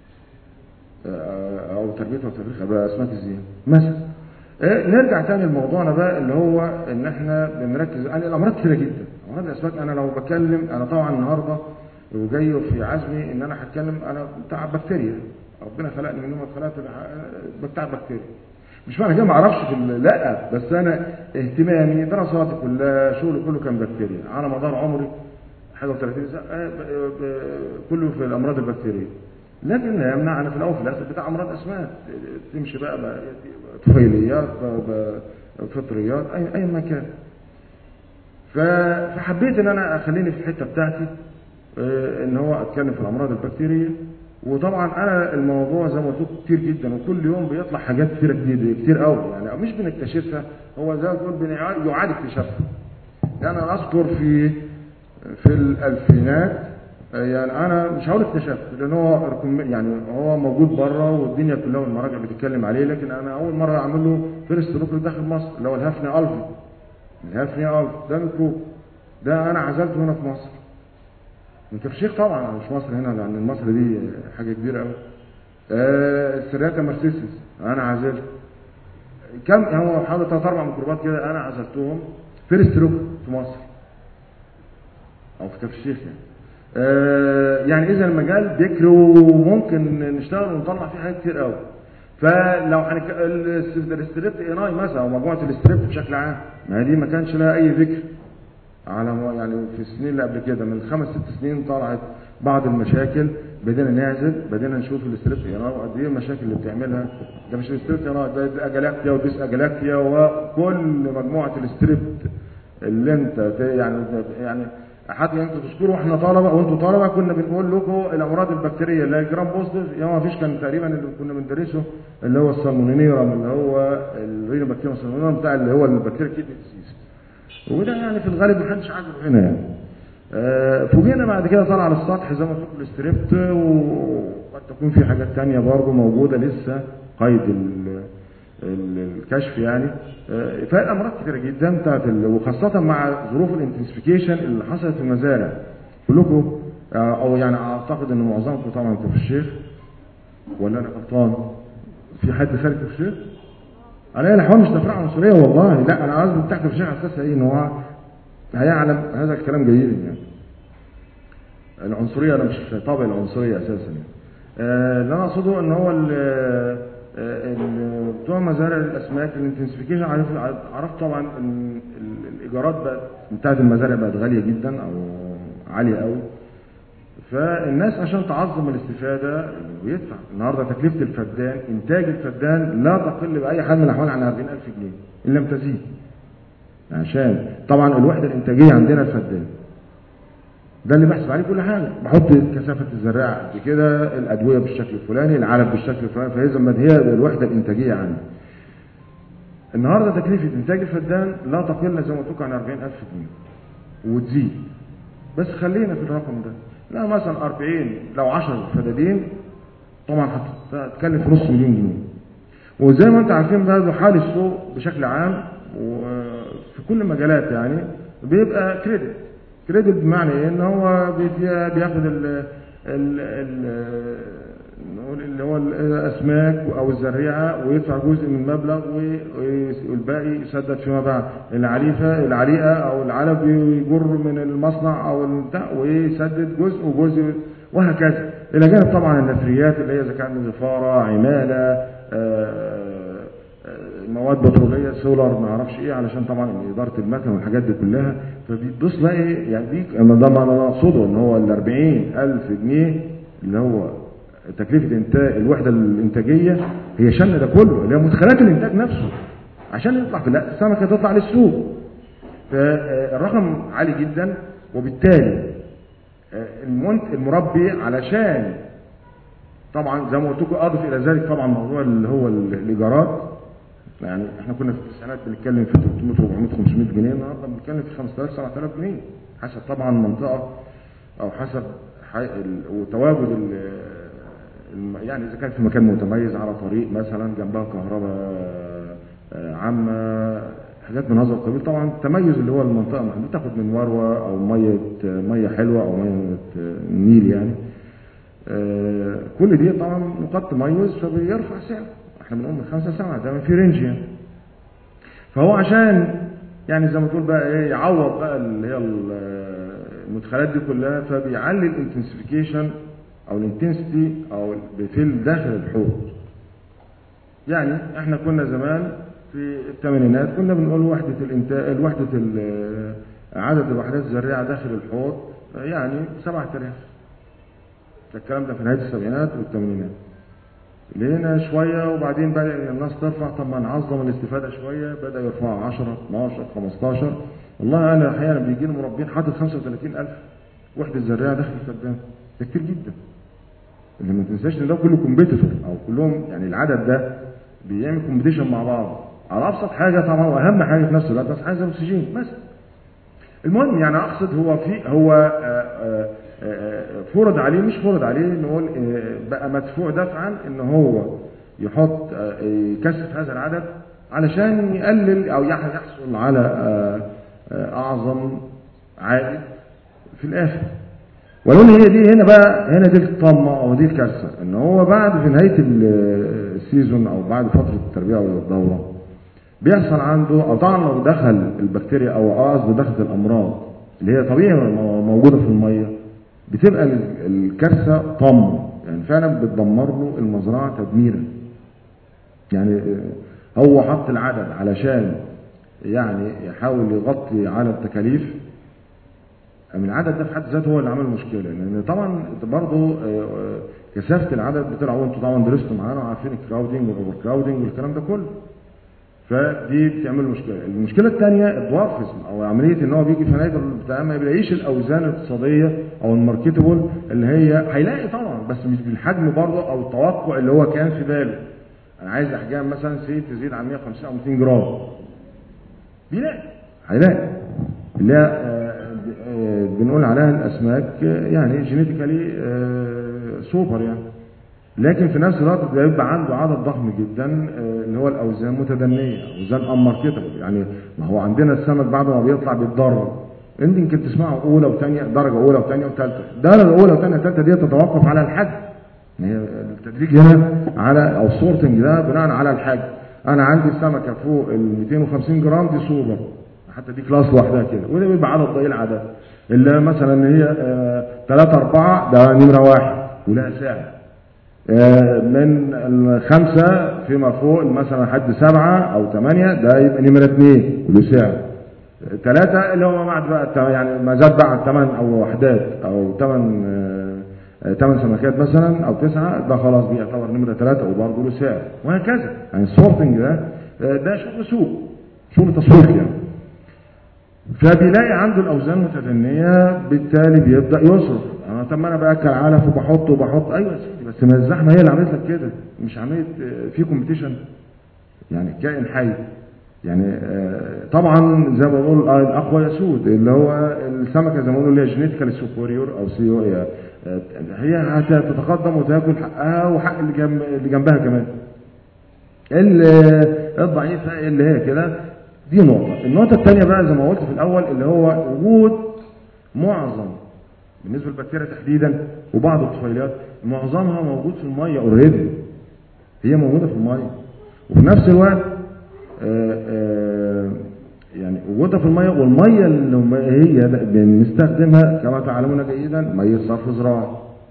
آه، او تربيه وتفريخ بقى اسماك الزين مثلا آه، نرجع تاني لموضوعنا بقى اللي هو ان احنا بنركز يعني الامراض كتيره جدا امراض الاسماك انا لو بتكلم انا طبعا النهارده وجاي في عزمي ان انا هتكلم انا بتاع بكتيريا ربنا خلقني من يوم ما اتخلقت بح- بتاع بكتيريا مش معنى كده ما اعرفش في ال- لا بس انا اهتمامي دراساتي كلها شغلي كله كان بكتيريا على مدار عمري حاجه و30 سنه آه، ب- ب- كله في الامراض البكتيريه لكن لا يمنع انا في الاول وفي الاخر بتاع امراض اسماك تمشي بقى بقى طفيليات ب- ب- فطريات اي اي ما كان ف- فحبيت ان انا اخليني في الحته بتاعتي آه، ان هو اتكلم في الامراض البكتيريه وطبعا انا الموضوع زي ما قلت لكم كتير جدا وكل يوم بيطلع حاجات كتيره جديده كتير قوي يعني مش بنكتشفها هو زي ما تقول بنعاد- يعاد اكتشافها يعني انا اذكر في في الالفينات آه، يعني انا مش هقول اكتشفت لان هو ركم- يعني هو موجود بره والدنيا كلها والمراجع بتتكلم عليه لكن انا اول مره اعمل له فيرست لوك داخل مصر اللي هو الهافني الفي الهافني الفي ده من كوب ده انا عزلته هنا في مصر من كفر الشيخ طبعا مش مصر هنا لان مصر دي حاجه كبيره قوي آه السرياتا مرسيسس انا عزلت كم هو حوالي ثلاث اربع ميكروبات كده انا عزلتهم فيرست لوك في مصر او في كفر الشيخ يعني آه يعني اذا المجال بيكري وممكن نشتغل ونطلع فيه حاجات كتير قوي فلو هنك... الاستريبت ايناي مثلا او مجموعه الاستريبت بشكل عام ما هي دي ما كانش لها اي ذكر على ما- يعني في السنين اللي قبل كده من خمس ست سنين طلعت بعض المشاكل بدينا نعزل بدينا نشوف الاستريبت ايناي وقد ايه المشاكل اللي بتعملها ده مش الاستريبت ايناي ده ده اجلاكتيا وديس اجلاكتيا وكل مجموعه الاستريبت اللي انت ت- يعني يعني حتى انتوا تذكروا احنا طلبه وانتوا طلبه كنا بنقول لكم الامراض البكتيريه اللي هي جرام بوزيتيف يا ما فيش كان تقريبا اللي كنا بندرسه اللي هو السالمونيرا اللي هو الرينو بكتيريا السالمونيرا بتاع اللي هو البكتيريا كيدني ديزيز وده يعني في الغالب ما حدش عاجبه هنا يعني آه، فوجئنا بعد كده طلع على السطح زي ما قلت لكم الاستريبت وقد تكون في حاجات تانية برضه موجودة لسه قيد ال- ال- الكشف يعني آه، فالامراض كتيرة جدا بتاعت ال- وخاصة مع ظروف الانتنسفيكيشن اللي حصلت في المزارع كلكم آه، او يعني اعتقد ان معظمكم طبعا كفر الشيخ ولا انا غلطان في حد خارج كفر الشيخ؟ انا هي الاحوال مش تفرع عنصريه والله لا انا قصدي بتاع كفر الشيخ على اساس ايه ان هو هيعلم هذا الكلام جيدا يعني العنصريه انا مش في طابع العنصريه اساسا يعني. آه، اللي انا اقصده ان هو ال- آه، ال- بتوع مزارع الاسماك الانتنسفيكيشن عرفت عرفت طبعا ال- ال- الايجارات بقت بتاعت المزارع بقت غاليه جدا او عاليه قوي فالناس عشان تعظم الاستفاده بيدفع النهارده تكلفه الفدان انتاج الفدان لا تقل باي حال من الاحوال عن 40000 جنيه ان لم تزيد عشان طبعا الوحده الانتاجيه عندنا الفدان ده اللي بحسب عليه كل حاجه بحط كثافه الزراعه قد كده الادويه بالشكل الفلاني العلف بالشكل الفلاني فاذا ما هي الوحده الانتاجيه عندي النهارده تكلفه انتاج الفدان لا تقل زي ما قلت لكم عن 40000 جنيه وتزيد بس خلينا في الرقم ده لا مثلا 40 لو 10 فدادين طبعا هتكلف نص مليون جنيه وزي ما انتم عارفين برضه حال السوق بشكل عام وفي كل المجالات يعني بيبقى كريدت كريدت بمعنى ايه ان هو بيدي- بياخد ال ال ال نقول اللي هو الاسماك او الزريعه ويدفع جزء من المبلغ و- والباقي يسدد فيما بعد العريفه العريقه او العلب يجر من المصنع او البتاع ويسدد جزء وجزء وهكذا الى جانب طبعا النثريات اللي هي اذا كانت زفاره عماله آه، آه، مواد بتروليه سولار ما اعرفش ايه علشان طبعا اداره المكن والحاجات دي كلها فبتبص بقى ايه يعني دي انا ده ما انا اقصده ان هو ال 40000 جنيه اللي هو تكلفه انتاج الوحده الانتاجيه هي شن ده كله اللي هي مدخلات الانتاج نفسه عشان يطلع في الأ- السمكه تطلع للسوق فالرقم عالي جدا وبالتالي آه، المنت- المربي علشان طبعا زي ما قلت لكم اضف الى ذلك طبعا موضوع اللي هو ال- الايجارات يعني احنا كنا في التسعينات بنتكلم في 300 400 500 جنيه النهارده بنتكلم في 5000 7000 جنيه حسب طبعا المنطقه او حسب حي... ال... وتواجد ال... الم... يعني اذا كان في مكان متميز على طريق مثلا جنبها كهرباء آه، عامه حاجات من هذا القبيل طبعا التميز اللي هو المنطقه ما بتاخد من مروه او ميه ميه حلوه او ميه النيل يعني آه، كل دي طبعا نقاط تميز فبيرفع سعر احنا بنقول من خمسة سبعة ده في رينج يعني فهو عشان يعني زي ما تقول بقى ايه يعوض بقى اللي هي ال- المدخلات دي كلها فبيعلي الانتنسيفيكيشن او الانتنسيتي او في داخل الحوض يعني احنا كنا زمان في الثمانينات كنا بنقول وحدة الانتاج وحدة ال- عدد الوحدات الزراعة داخل الحوض يعني 7000 ده الكلام ده في نهاية السبعينات والثمانينات لقينا شوية وبعدين بدأ إن الناس ترفع طب ما نعظم الاستفادة شوية بدأ يرفعوا 10 12 15 والله أنا أحيانا بيجي لي مربين حاطط 35000 وحدة زراعة داخل الفدان ده كتير جدا اللي ما تنساش ان ده كله كومبيتيتور او كلهم يعني العدد ده بيعمل كومبيتيشن مع بعض على ابسط حاجه طبعا واهم حاجه في نفس الوقت بس عايز الاكسجين بس المهم يعني اقصد هو في هو آه، آه، آه، فرض عليه مش فرض عليه نقول آه، بقى مدفوع دفعا ان هو يحط آه، يكثف هذا العدد علشان يقلل او يح- يحصل على آه، آه، اعظم عائد في الاخر ولو ان هي دي هنا بقى هنا دي الطامه او دي الكارثه ان هو بعد في نهايه ال- السيزون او بعد فتره التربيه او الدوره بيحصل عنده او طبعا لو دخل البكتيريا او قصد دخلت الامراض اللي هي طبيعي مو- موجوده في الميه بتبقى ال- الكارثه طامه يعني فعلا بتدمر له المزرعه تدميرا يعني آه، هو حط العدد علشان يعني يحاول يغطي على التكاليف من العدد ده في حد ذاته هو اللي عمل مشكله لان طبعا برضه آه، آه، كثافه العدد بتلعب وانتوا طبعا درستوا معانا وعارفين الكراودنج والاوفر كراودنج والكلام ده كله فدي بتعمل مشكله المشكله الثانيه الدوارفزم او عمليه ان هو بيجي في نهايه البتاع ما بيلاقيش الاوزان الاقتصاديه او الماركتبل اللي هي هيلاقي طبعا بس مش بالحجم برضه او التوقع اللي هو كان في باله انا عايز احجام مثلا سي تزيد عن 150 او 200 جرام بيلاقي هيلاقي اللي هي آه، آه، بنقول عليها الاسماك آه، يعني جينيتيكالي سوبر يعني لكن في نفس الوقت بيبقى عنده عدد ضخم جدا آه، اللي هو الاوزان متدنيه اوزان انماركتبل يعني ما هو عندنا السمك بعد ما بيطلع بيتضرر انت يمكن تسمعوا اولى وثانيه درجه اولى وثانيه وثالثه الدرجه الاولى والثانيه والثالثه دي تتوقف على الحجم يعني هي التدريج هنا على او السورتنج ده بناء على الحجم انا عندي سمكه فوق ال 250 جرام دي سوبر حتى دي كلاس لوحدها كده وده بيبقى عدد ضئيل عدد اللي مثلا هي 3 4 ده نمره واحد ولها سعر آه، من الخمسة فيما فوق مثلا حد سبعة أو ثمانية ده يبقى نمرة اثنين وله سعر ثلاثة اللي هو بعد بقى الت- يعني ما زاد بقى عن ثمان أو وحدات أو ثمان ثمان سمكات مثلا أو تسعة ده خلاص بيعتبر نمرة ثلاثة وبرضه له سعر وهكذا يعني السورتنج ده آه، ده شغل سوق شغل تسويق يعني فبيلاقي عنده الاوزان متدنيه بالتالي بيبدا يصرف انا طب ما انا باكل علف وبحط وبحط ايوه يا سيدي بس ما الزحمه هي اللي عملت لك كده مش عمليه آه، في كومبيتيشن يعني كائن حي يعني آه، طبعا زي ما بقول آه، الاقوى يسود اللي هو السمكه زي ما بيقولوا اللي هي جينيتيكال سوبريور او سي هي آه، هي هتتقدم وتاكل حقها وحق اللي جنب اللي جنبها كمان ال- الضعيفه اللي هي كده دي نقطه النقطه الثانيه بقى زي ما قلت في الاول اللي هو وجود معظم بالنسبه للبكتيريا تحديدا وبعض الطفيليات معظمها موجود في الميه اوريدي هي موجوده في الميه وفي نفس الوقت آه، آه، يعني وجودها في الميه والميه اللي هم- هي بنستخدمها كما تعلمون جيدا ميه صرف زراعي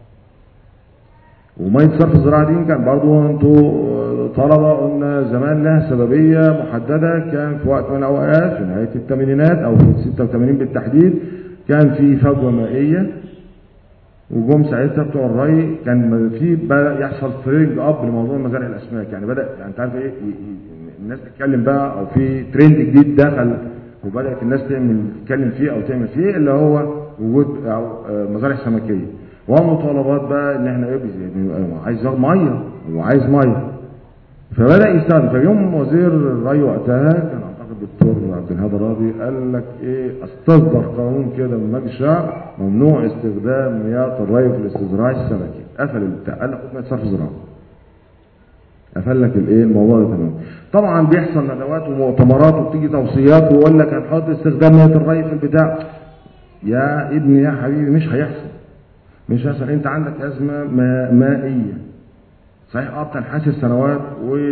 وميه صرف الزراعه دي كان برضو انتوا طلبه قلنا زمان لها سببيه محدده كان في وقت من الاوقات في نهايه الثمانينات او في 86 بالتحديد كان في فجوه مائيه وجم ساعتها بتوع الري كان في بدا يحصل فريج اب لموضوع مزارع الاسماك يعني بدا يعني انت عارف ايه ي- ي- الناس تتكلم بقى او في ترند جديد دخل وبدات الناس تعمل تتكلم فيه او تعمل فيه اللي هو وجود او آه، مزارع سمكيه ومطالبات بقى ان احنا ايه بي- عايز ميه وعايز ميه فبدا يستخدم فيوم وزير الري وقتها كان اعتقد الدكتور عبد الهادي راضي قال لك ايه استصدر قانون كده من مجلس الشعب ممنوع استخدام مياه الري في الاستزراع السمكي قفل البتاع قال لك خد ميه صرف زراعي قفل لك الايه الموضوع ده تمام طبعا بيحصل ندوات ومؤتمرات وبتيجي توصيات ويقول لك هنحط استخدام ميه الري في البتاع يا ابني يا حبيبي مش هيحصل مش هيحصل انت عندك ازمه ما- مائيه صحيح اه بتنحسر سنوات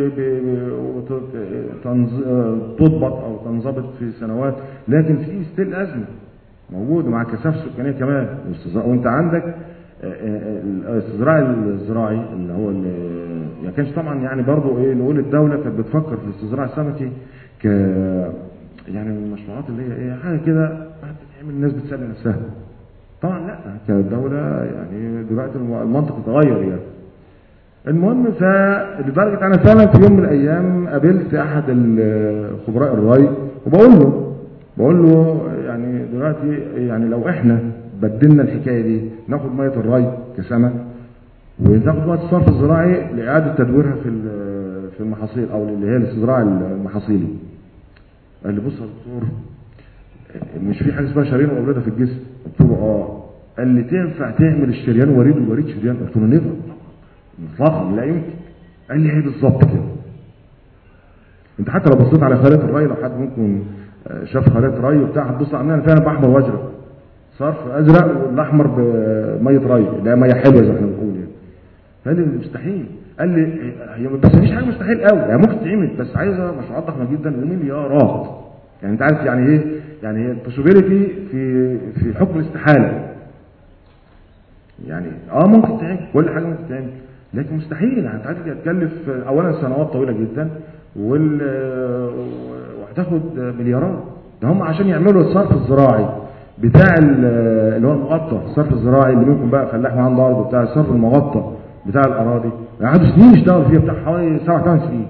وتضبط او تنضبط في سنوات لكن في ستيل ازمه موجوده مع الكثافه السكانيه كمان واستزراع- وانت عندك آه، آه، الاستزراع الزراعي اللي هو اللي ما كانش طبعا يعني برضه ايه نقول الدوله كانت بتفكر في الاستزراع السمكي ك يعني من المشروعات اللي هي ايه حاجه كده بتعمل الناس بتسلي نفسها طبعا لا كدوله يعني دلوقتي المنطق اتغير يعني المهم فلدرجه انا فعلا في يوم من الايام قابلت احد ال- خبراء الري وبقول له بقول له يعني دلوقتي يعني لو احنا بدلنا الحكايه دي ناخد ميه الري كسمك وناخد ميه الصرف الزراعي لاعاده تدويرها في ال- في المحاصيل او اللي هي الاستزراع المحاصيلي قال لي بص يا دكتور مش في حاجه اسمها شريان واولاده في الجسم قلت له اه قال لي تنفع تعمل الشريان وريد والوريد شريان قلت له نيفر اطلاقا لا يمكن قال لي هي بالظبط كده انت حتى لو بصيت على خريطه الري لو حد ممكن آه، شاف خريطه ري وبتاع هتبص على انا فعلا باحمر وازرق صرف ازرق والاحمر بميه ري اللي هي ميه حلوه زي ما احنا بنقول يعني قال لي مستحيل قال لي هي بس مفيش حاجه مستحيل قوي يعني ممكن تعمل بس عايزه مشروعات ضخمه جدا ومليارات يعني انت عارف يعني ايه يعني هي البوسيبيليتي في في حكم الاستحاله يعني اه ممكن تعمل كل حاجه ممكن تعمل لكن مستحيل يعني انت عارف هتكلف اولا سنوات طويله جدا وال وهتاخد مليارات ده هم عشان يعملوا الصرف الزراعي بتاع ال- اللي هو المغطى الصرف الزراعي اللي ممكن بقى فلاح معاه عنده ارض بتاع الصرف المغطى بتاع الاراضي قعدوا سنين يشتغلوا فيها بتاع حوالي سبع ثمان سنين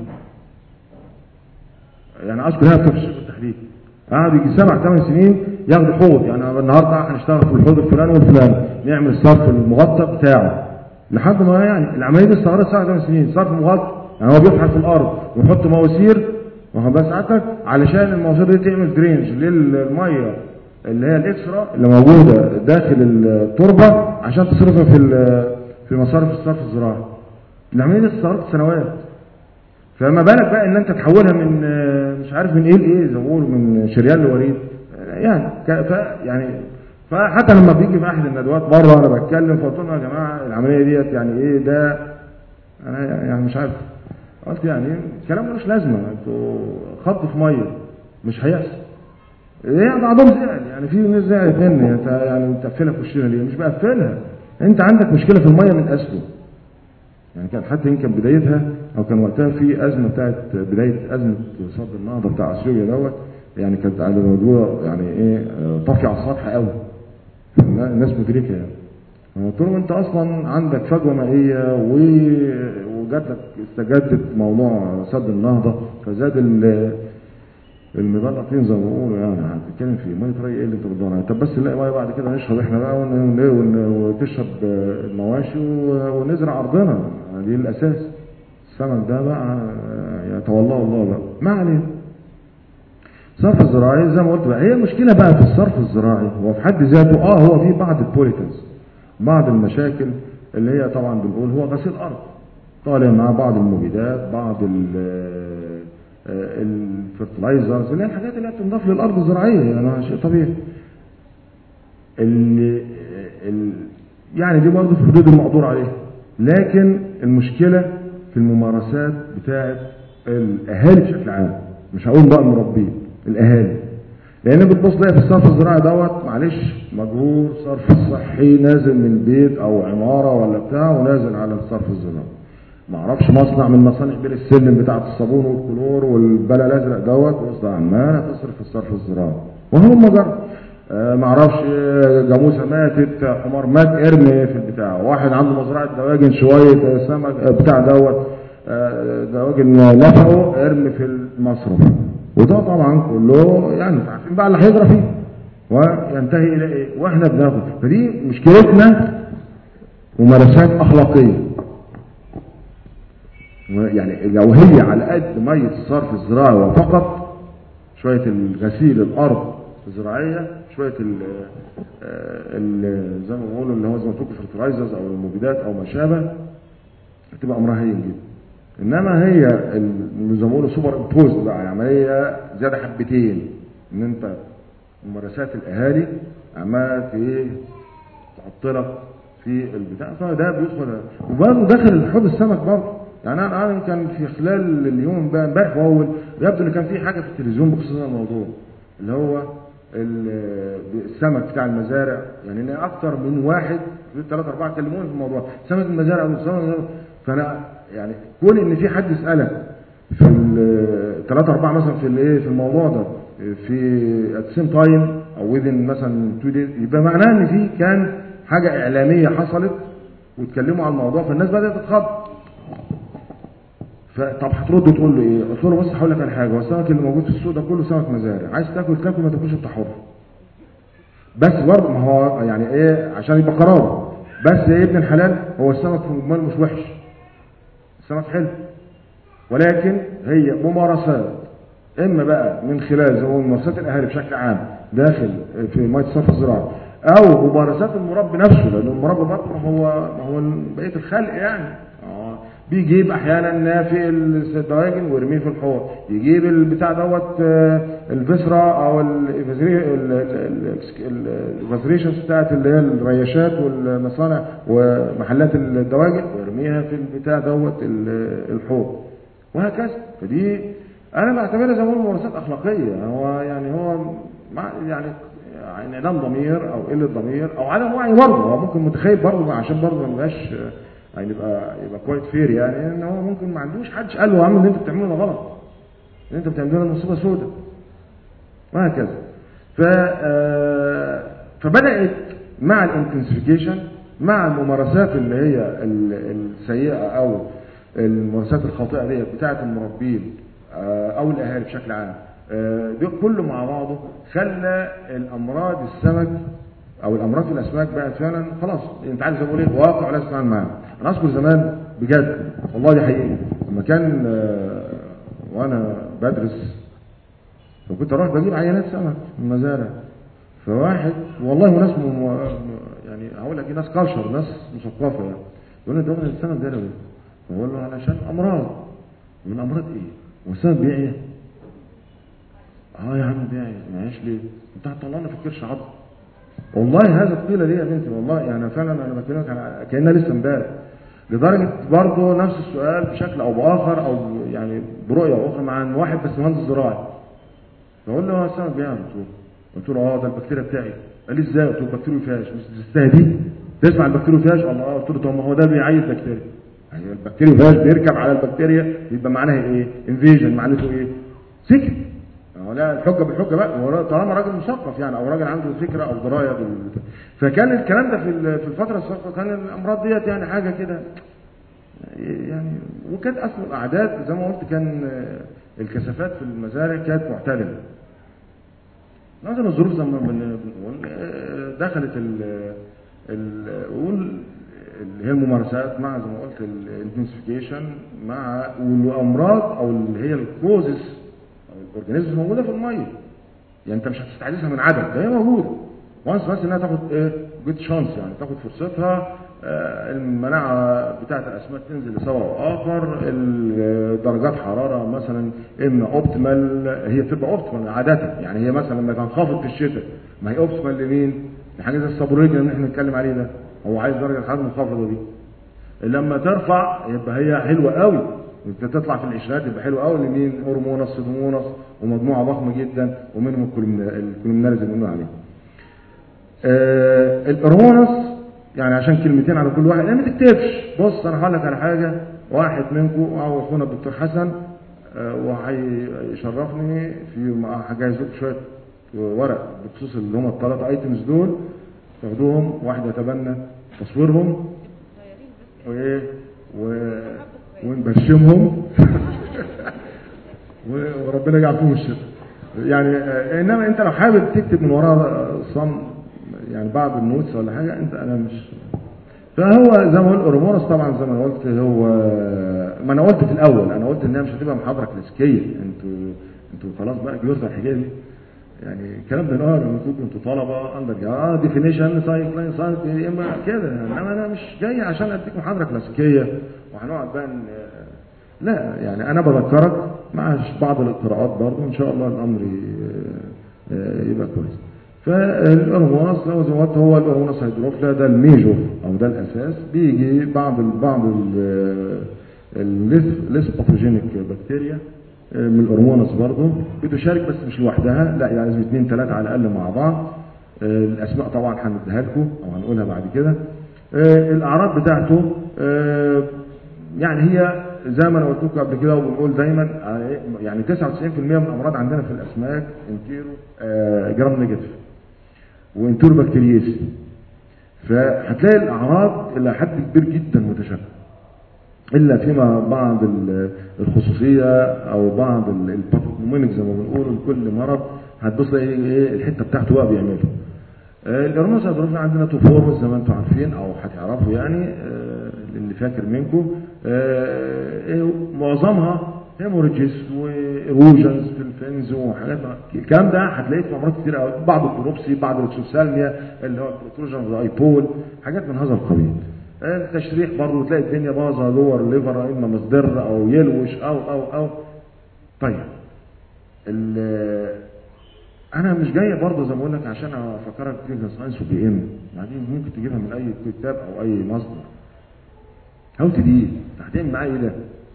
يعني اذكر هنا في الشيخ بالتحديد قعدوا يجي سبع ثمان سنين ياخدوا حوض يعني النهارده هنشتغل في الحوض الفلاني والفلاني نعمل الصرف المغطى بتاعه لحد ما يعني العمليه دي استغرقت سبع ثمان سنين صرف مغطى يعني هو بيفحر في الارض ويحط مواسير واخد بال ساعتك علشان المواسير دي تعمل درينج للميه اللي هي الاكسترا اللي موجوده داخل التربه عشان تصرفها في ال- في مصارف الصرف الزراعي العمليه دي استغرقت سنوات فما بالك بقى ان انت تحولها من آه، مش عارف من ايه لايه زي ما بيقولوا من شريان لوريد آه، يعني ك- ف يعني فحتى لما بيجي في احد الندوات مره انا بتكلم فقلت لهم يا جماعه العمليه ديت يعني ايه ده انا يعني مش عارف قلت يعني الكلام ملوش لازمه انتوا خط في ميه مش هيحصل ايه بعضهم زعل يعني في ناس زعلت مني انت يعني متقفلها في وشنا ليه؟ مش بقفلها انت عندك مشكله في الميه من اصله يعني كان حتى يمكن بدايتها او كان وقتها في ازمه بتاعت بدايه ازمه صد النهضه بتاع اثيوبيا دوت يعني كانت على موضوع يعني ايه آه، طافي على السطح قوي الناس مدركه يعني طول ما انت اصلا عندك فجوه مائيه و- وجات لك استجدت موضوع سد النهضه فزاد ال- المبلغين زي ما بيقولوا يعني هتتكلم في ميه ري ايه اللي انت بتدور عليه طب بس نلاقي ميه بعد كده نشرب احنا بقى ون- ون- ون- وتشرب آه، المواشي و- ونزرع ارضنا دي الاساس السمك ده بقى آه، يتولاه الله بقى ما علينا الصرف الزراعي زي ما قلت بقى هي المشكله بقى في الصرف الزراعي هو في حد ذاته اه هو في بعض البوليتنز بعض المشاكل اللي هي طبعا بنقول هو غسيل ارض طالع معاه بعض المبيدات بعض الفرتلايزرز اللي هي الحاجات اللي هي بتنضاف للارض الزراعيه يعني شيء طبيعي ال ال يعني دي برضه في حدود المقدور عليها لكن المشكله في الممارسات بتاعه الاهالي بشكل عام مش هقول بقى المربين الاهالي لان بتبص تلاقي في الصرف الزراعي دوت معلش مجهور صرف صحي نازل من البيت او عماره ولا بتاع ونازل على الصرف الزراعي ما اعرفش مصنع من مصانع بير السلم بتاعه الصابون والكلور والبلا الازرق دوت وسط عماله تصرف في الصرف الزراعي وهو مجرد آه ما اعرفش آه، جاموسه ماتت آه، حمار مات ارمي في البتاع واحد عنده مزرعه دواجن شويه آه، سمك آه، بتاع دوت آه، دواجن نفقه ارمي في المصرف وده طبعا كله يعني انتوا عارفين بقى اللي هيجرى فيه وينتهي الى ايه واحنا بناخد فدي مشكلتنا ممارسات اخلاقيه يعني لو هي على قد ميه الصرف الزراعي وفقط شويه الغسيل الارض الزراعيه شويه ال ال زي ما بيقولوا اللي هو زي ما تقول الفرتلايزرز او المبيدات او ما شابه هتبقى امرها هين جدا انما هي ال- زي ما بيقولوا سوبر امبوز بقى يعني هي زياده حبتين ان انت ممارسات الاهالي عماله في تحط لك في البتاع فده بيدخل وبرضه داخل الحوض السمك برضه يعني انا انا كان في خلال اليوم بقى امبارح واول يبدو ان كان في حاجه في التلفزيون بخصوص هذا الموضوع اللي هو ال- السمك بتاع المزارع يعني ان اكتر من واحد ثلاثة أربعة كلموني في الموضوع سمك المزارع والسمك فانا يعني كون ان في حد يسالك في الثلاثة أربعة مثلا في الايه في الموضوع ده في ات سيم تايم او وذن مثلا تو دايز يبقى معناه ان في كان حاجه اعلاميه حصلت واتكلموا عن الموضوع فالناس بدات تتخض فطب هترد تقول له ايه؟ قلت له بص هقول لك على حاجه هو السمك اللي موجود في السوق ده كله سمك مزارع عايز تاكل تاكل ما تاكلش انت حر بس برضه ما هو يعني ايه عشان يبقى قرار بس يا ابن الحلال هو السمك في المجمل مش وحش السمك حلو ولكن هي ممارسات اما بقى من خلال زي ما بقول ممارسات الاهالي بشكل عام داخل في ميه الصرف الزراعي او ممارسات المربي نفسه لان المربي برضه ما هو ما هو بقيه الخلق يعني آه، بيجيب احيانا نافق الدواجن ويرميه في الحوض يجيب البتاع دوت آه، الفسرة او الفازريشنز بتاعت اللي هي الرياشات والمصانع ومحلات الدواجن ويرميها في البتاع دوت ال- الحوض وهكذا فدي انا بعتبرها زي ما بقول ممارسات اخلاقيه هو يعني هو مع يعني انعدام ضمير او قله ضمير او عدم وعي برضه هو ممكن متخيل برضه عشان برضه ما يبقاش يعني يبقى يبقى كويت فير يعني ان هو ممكن ما عندوش حدش قال له يا عم اللي انت بتعمله ده غلط اللي انت بتعمله ده مصيبه سوداء وهكذا ف آه، فبدات مع الانتنسيفيكيشن مع الممارسات اللي هي ال- السيئه او الممارسات الخاطئه دي بتاعه المربين آه، او الاهالي بشكل عام آه، ده كله مع بعضه خلى الامراض السمك او الامراض في الاسماك بقت فعلا خلاص انت عارف زي ما بقول ايه واقع ولا تتعامل معاه انا اذكر زمان بجد والله دي حقيقه لما كان آه، وانا بدرس فكنت اروح بجيب عينات سمك من المزارع فواحد والله وناس م... م- يعني هقول لك إيه، ناس كالشر ناس مثقفه يعني يقول لي ده من السمك ده ليه؟ بقول له علشان امراض من امراض ايه؟ والسمك بيعيا اه يا عم بيعيا معيش ليه؟ انت هتطلعنا في الكرش عض والله هذا قيل لي يا بنتي والله يعني فعلا انا بكلمك على كانها لسه امبارح لدرجه برضه نفس السؤال بشكل او باخر او يعني برؤيه اخرى مع واحد بس مهندس زراعي فقول له هو السمك بيعمل قلت له قلت له اه ده البكتيريا بتاعي قال لي ازاي قلت له البكتيريوفاج مش تستهدي تسمع البكتيريوفاج الله اه قلت له طب ما هو ده بيعيد بكتيريا يعني البكتيريوفاج بيركب على البكتيريا يبقى معناها ايه انفيجن معناته ايه سكت هو لا الحجه بالحجه بقى هو طالما راجل مثقف يعني او راجل عنده فكره او درايه بال... فكان الكلام ده في ال- في الفتره السابقه كان الامراض ديت يعني حاجه كده يعني وكانت اصل الاعداد زي ما قلت كان آه، الكثافات في المزارع كانت معتدله نظرا الظروف زي ما بن- بنقول آه، دخلت ال ال- قول اللي هي الممارسات مع زي ما قلت الانتنسيفيكيشن مع والامراض او اللي هي الكوزس او الاورجانيزمز موجوده في الميه يعني انت مش هتستحدثها من عدم ده هي موجوده وانس بس انها تاخد ايه جود شانس يعني تاخد فرصتها آه، المناعه بتاعه الاسماك تنزل لسبب او اخر ال- درجات حراره مثلا اما اوبتيمال هي بتبقى اوبتيمال عاده يعني هي مثلا لما تنخفض في الشتاء ما هي اوبتيمال لمين؟ لحاجه زي السابوريجن اللي احنا بنتكلم عليه ده هو عايز درجه الحراره المنخفضه دي لما ترفع يبقى هي حلوه قوي انت تطلع في العشرات يبقى حلو قوي لمين هرمونس سيدومونس ومجموعه ضخمه جدا ومنهم الكولومنا- الكولومناريز اللي قلنا عليه آه الهرمونس يعني عشان كلمتين على كل واحد يعني ما تكتبش بص انا هقول لك على حاجه واحد منكم او اخونا الدكتور حسن آه وهيشرفني في مع- هجهز لكم شويه ورق بخصوص اللي هم الثلاثه ايتمز دول تاخدوهم واحد يتبنى تصويرهم وايه و... ونبشمهم و- وربنا يجعل فيهم الشفاء يعني آه، انما انت لو حابب تكتب من وراها صم يعني بعض النوتس ولا حاجه انت انا مش فهو زي ما قلت اورمونس طبعا زي ما أنا قلت هو ما انا قلت في الاول انا قلت انها مش هتبقى محاضره كلاسيكيه انتوا انتوا خلاص بقى كبرتوا على الحكايه دي يعني الكلام ده اه لما كنتوا انتوا طلبه اندر اه ديفينيشن سايكلين سايك اما كده انما انا مش جاي عشان اديك محاضره كلاسيكيه وهنقعد بقى ن- لا يعني انا بذكرك مع بعض القراءات برضه ان شاء الله الامر ي- آه، يبقى كويس فالارمونس لو زي ما قلت هو الارمونس هيدروفلا ده الميجور او ده الاساس بيجي بعض ال بعض الليس باثوجينيك بكتيريا آه، من الهرمونس برضه بتشارك بس مش لوحدها لا يعني لازم اثنين ثلاثه على الاقل مع بعض آه، الاسماء طبعا هنديها لكم او هنقولها بعد كده آه، الاعراض بتاعته آه، يعني هي زي ما انا قلت لكم قبل كده وبنقول دايما آه، يعني 99% من الامراض عندنا في الاسماك انتيرو آه، جرام نيجاتيف وانتيرو بكتيريسي فهتلاقي الاعراض الى حد كبير جدا متشابهه الا فيما بعض ال- الخصوصيه او بعض ال- الباثوجينيك زي ما بنقول لكل مرض هتبص تلاقي ايه الحته بتاعته بقى بيعملها الهرمونز هيدروفين عندنا تو فورمز زي ما انتم عارفين او هتعرفوا يعني آه، اللي فاكر منكم آه، إيه معظمها هيموريجز وايروجنز في الفنز وحاجات الكلام ده هتلاقيه في امراض كتير قوي بعض الدروبسي بعض الاكسوسالميا اللي هو البروتروجن الايبول حاجات من هذا القبيل آه، التشريح برضه تلاقي الدنيا باظه جوه الليفر اما مصدر او يلوش او او او طيب ال- انا مش جاي برضه زي ما بقول لك عشان افكرك كلينيكال ساينس وبي ام بعدين ممكن تجيبها من اي كتاب او اي مصدر هاو دي هتعمل معايا ايه ده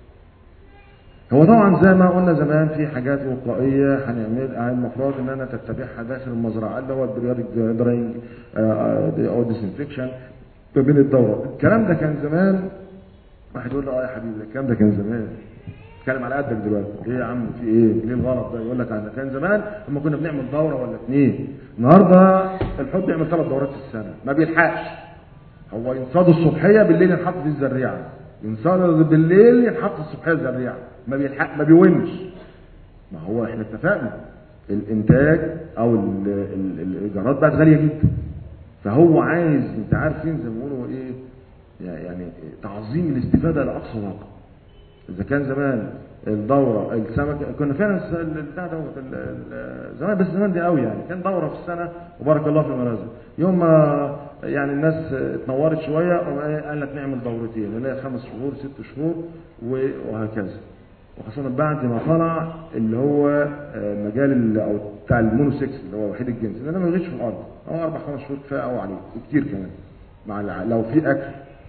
هو طبعا زي ما قلنا زمان في حاجات وقائيه هنعمل المفروض ان انا تتبعها داخل المزرعه اللي هو البريودك دراينج او ديسنفكشن ما بين الدوره الكلام ده كان زمان واحد يقول له اه يا حبيبي الكلام ده كان زمان اتكلم على قدك دلوقتي ايه يا عم في ايه ليه الغلط ده يقول لك انا كان زمان لما كنا بنعمل دوره ولا اثنين النهارده الحب يعمل ثلاث دورات في السنه ما بيلحقش هو ينصاد الصبحيه بالليل ينحط فيه الزريعه ينصاد بالليل ينحط الصبحيه الزريعه ما بيلحق ما بيونش ما هو احنا اتفقنا الانتاج او ال- ال- الايجارات بقت غاليه جدا فهو عايز انت عارفين زي ما بيقولوا ايه يعني تعظيم الاستفاده لاقصى طاقه اذا كان زمان الدوره السمك كنا فعلا الس- ال- بتاع دوت ال- ال- زمان بس زمان دي قوي يعني كان دوره في السنه وبارك الله في المنازل يوم ما يعني الناس اتنورت شويه قام إيه قال لك نعمل دورتين اللي هي خمس شهور ست شهور و- وهكذا وخاصة بعد ما طلع اللي هو آه، مجال ال- او بتاع المونوسكس اللي هو وحيد الجنس لان ده ما يغيش في الارض هو اربع خمس شهور كفايه قوي عليه وكتير كمان مع الع- لو في اكل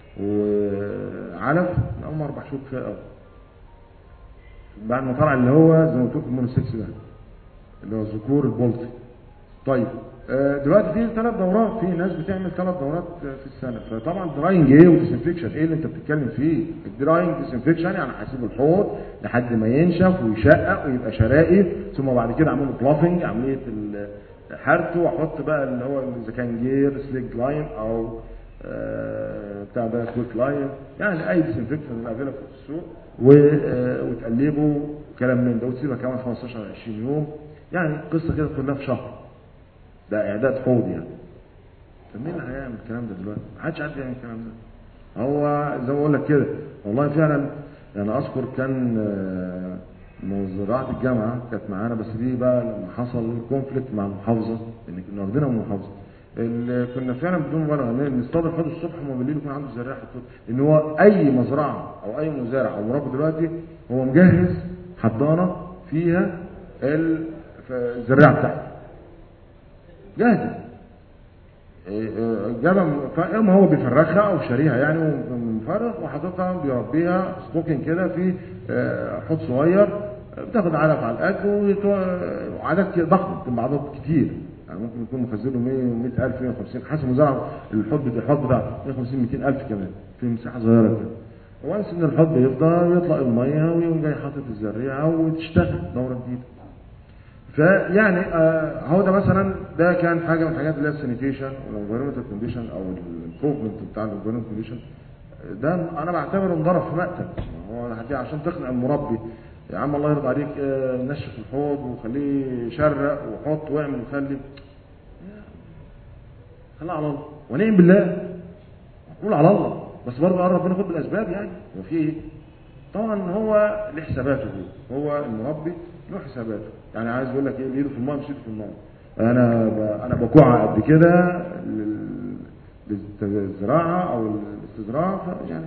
وعلف هم اربع شهور كفايه قوي بعد ما طلع اللي هو زي ما قلت لكم المونوسكس ده اللي هو الذكور البلطي طيب آه، دلوقتي في ثلاث دورات في ناس بتعمل ثلاث دورات آه، في السنه فطبعا دراينج ايه وديسنفكشن ايه اللي انت بتتكلم فيه الدراينج ديسنفكشن يعني هسيب الحوض لحد ما ينشف ويشقق ويبقى شرائي ثم بعد كده اعمل له بلافنج عمليه ال- حرته واحط بقى اللي هو اذا كان جير سليك لاين او آه، بتاع ده كويك لاين يعني اي ديسنفكشن الافيلابل في السوق و- آه، وتقلبه كلام من ده وتسيبها كمان 15 20 يوم يعني القصه كده كلها في شهر ده اعداد حوض يعني طب مين اللي هيعمل الكلام ده دلوقتي؟ محدش عارف يعمل الكلام ده هو زي ما بقول لك كده والله فعلا يعني اذكر كان آه، مزرعه الجامعه كانت معانا بس دي بقى لما حصل كونفليكت مع المحافظه ان كنا واخدينها من المحافظه اللي كنا فعلا بدون مبالغه إن نصطاد الحوض الصبح وما بالليل يكون عنده زراعه حوض ان هو اي مزرعه او اي مزارع او مربي دلوقتي هو مجهز حضانه فيها ال- الزراعه بتاعته جاهزه جابها فاما هو بيفرخها او شاريها يعني ومفرخ وحاططها بيربيها ستوكن كده في آه، حوض صغير بتاخد علف على الاكل ويتو- وعدد كده ضخم بتبقى عدد كتير يعني ممكن يكون مخزنه 100 100000 150 حسب مزرعه الحوض بتاع الحوض بتاعه 150 200000 كمان في مساحه صغيره كده وانس ان الحوض بيفضى يطلق الميه ويقوم جاي حاطط الزريعه وتشتغل دوره جديده فيعني آه هو ده مثلا ده كان حاجه من الحاجات اللي هي السانيتيشن والانفيرمنتال كونديشن او الامبروفمنت بتاع الانفيرمنتال كونديشن ده انا بعتبره انضرب في مقتل هو هدي عشان تقنع المربي يا عم الله يرضى عليك آه نشف الحوض وخليه يشرق وحط واعمل وخلي خليها على الله ونعم بالله قول على الله بس برضه قرب ربنا خد بالاسباب يعني هو في ايه؟ طبعا هو له حساباته هو هو المربي له حساباته يعني عايز يقول لك ايه اللي ايده في الماء مش ايده في النار انا ب... انا بكوع قد كده لل- للزراعه او الاستزراع ف- يعني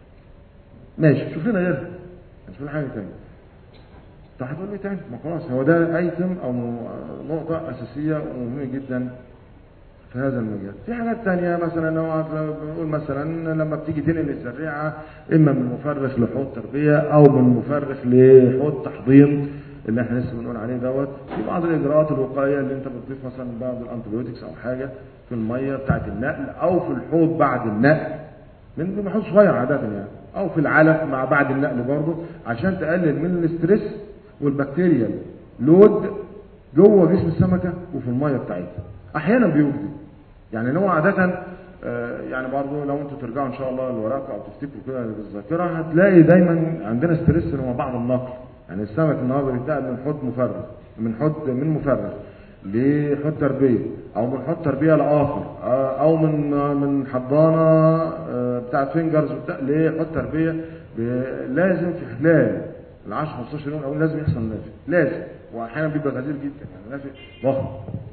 ماشي شوف لنا غيرها نشوف لنا حاجه ثانيه طب هتقول لي تاني ما خلاص هو ده ايتم او م- نقطه اساسيه ومهمه جدا في هذا المجال في حاجات تانية مثلا هو بنقول مثلا لما بتيجي تنقل الزريعة إما من مفرخ لحوض تربية أو من مفرخ لحوض تحضير اللي احنا لسه بنقول عليه دوت في بعض الإجراءات الوقائية اللي أنت بتضيف مثلا بعض الأنتيبيوتكس أو حاجة في المية بتاعة النقل أو في الحوض بعد النقل من بيبقى حوض صغير عادة يعني أو في العلف مع بعد النقل برضه عشان تقلل من الاسترس والبكتيريا لود جوه جسم السمكة وفي المية بتاعتها أحيانا بيوجد يعني اللي هو عادة آه، يعني برضه لو انتوا ترجعوا ان شاء الله للوراق او تفتكروا كده بالذاكره هتلاقي دايما عندنا ستريس اللي هو بعض النقل يعني السمك النهارده بيتنقل من حوض مفرغ من حوض من مفرغ لحوض تربيه او من حوض تربيه لاخر آه، او من آه، من حضانه آه، بتاعت فينجرز وبتاع لحوض تربيه ب- لازم في خلال ال 10 15 يوم الاول لازم يحصل نافع لازم واحيانا بيبقى غزير جدا يعني نافع ضخم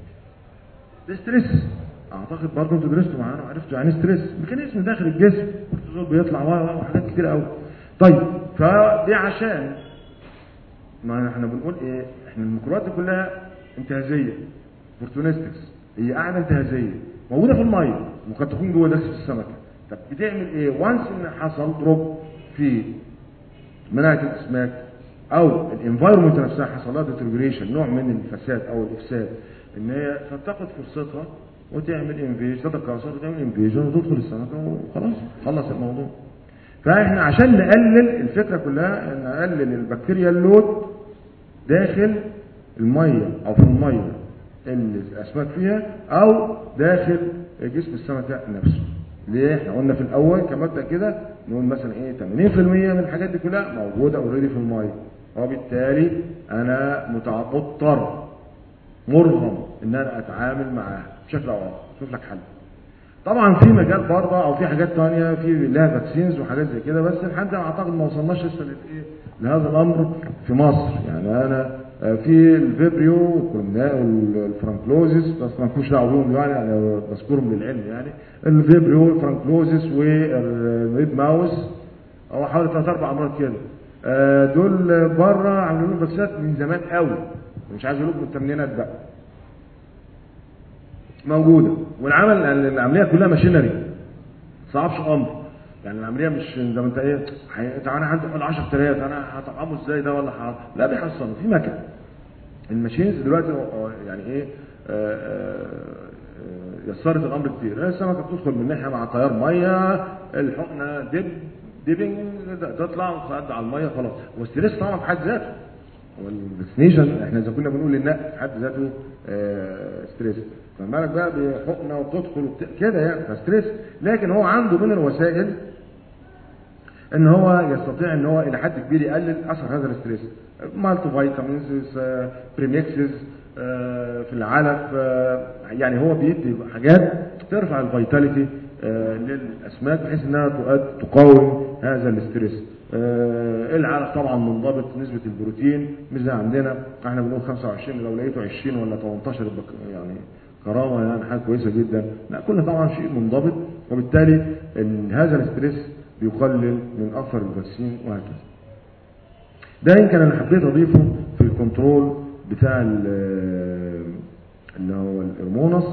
ده ستريس اعتقد برضه انتوا درستوا معانا وعرفتوا يعني ستريس ميكانيزم داخل الجسم الكورتيزول بيطلع و- و- وحاجات كتير قوي طيب فدي عشان ما احنا بنقول ايه احنا الميكروبات دي كلها انتهازيه اوبورتونستكس هي قاعده انتهازيه موجوده في الميه وقد تكون جوه داخل السمكه طب بتعمل ايه وانس ان حصل دروب في مناعه الاسماك او الانفايرمنت نفسها حصل لها ديتريجريشن نوع من الفساد او الافساد ان هي فتاخد فرصتها وتعمل انفيج تتكاثر وتعمل انفيجن وتدخل السمكه وخلاص خلص الموضوع فاحنا عشان نقلل الفكره كلها ان نقلل البكتيريا اللود داخل الميه او في الميه اللي الاسماك فيها او داخل جسم السمكه نفسه ليه احنا قلنا في الاول كمبدا كده نقول مثلا ايه 80% من الحاجات دي كلها موجوده اوريدي في الميه وبالتالي انا متع- مضطر مرغم ان انا اتعامل معاها بشكل او اخر شوف لك حل طبعا في مجال برضه او في حاجات تانية في لها فاكسينز وحاجات زي كده بس لحد ما اعتقد ما وصلناش لسه لإيه؟ لهذا الامر في مصر يعني انا آه، في الفيبريو والكولومنا- والفرانكلوزيس بس ما نكونش دعوه بيهم يعني انا بذكرهم للعلم يعني الفيبريو والفرانكلوزيس والريد ماوس هو حوالي ثلاث اربع امراض كده آه، دول بره عاملين لهم فاكسات من زمان قوي مش عايز اقول لكم من الثمانينات بقى موجوده والعمل العمليه كلها ماشينري صعبش امر يعني العمليه مش زي ما انت ايه حي- انت انا عندي حوالي 10000 انا هطعمه ازاي ده ولا ح... لا بيحصل في مكن الماشينز دلوقتي آه، يعني ايه آه، آه، يسرت الامر كتير السمكه بتدخل من ناحيه مع تيار ميه الحقنه دب ديبنج تطلع وتعدي على الميه خلاص والستريس طبعا في حد ذاته والفاكسينيشن احنا اذا كنا بنقول النقل في حد ذاته آه، ستريس فما بالك بقى بحقنه وبتدخل وبت... كده يعني فستريس لكن هو عنده من الوسائل ان هو يستطيع ان هو الى حد كبير يقلل اثر هذا الاستريس مالتي فيتامينز آه، بريميكسز آه، في العلف آه، يعني هو بيدي حاجات ترفع الفيتاليتي آه، للاسماك بحيث انها تؤد- تقاوم هذا الاستريس آه، العلف طبعا منضبط نسبه البروتين مش زي عندنا احنا بنقول 25 لو لقيته 20 ولا 18 يبقى يعني كرامه يعني حاجه كويسه جدا لا كل طبعا شيء منضبط وبالتالي ال- هذا الاستريس بيقلل من اثر الفاكسين وهكذا ده يمكن انا حبيت اضيفه في الكنترول بتاع ال- اللي هو الهرمونس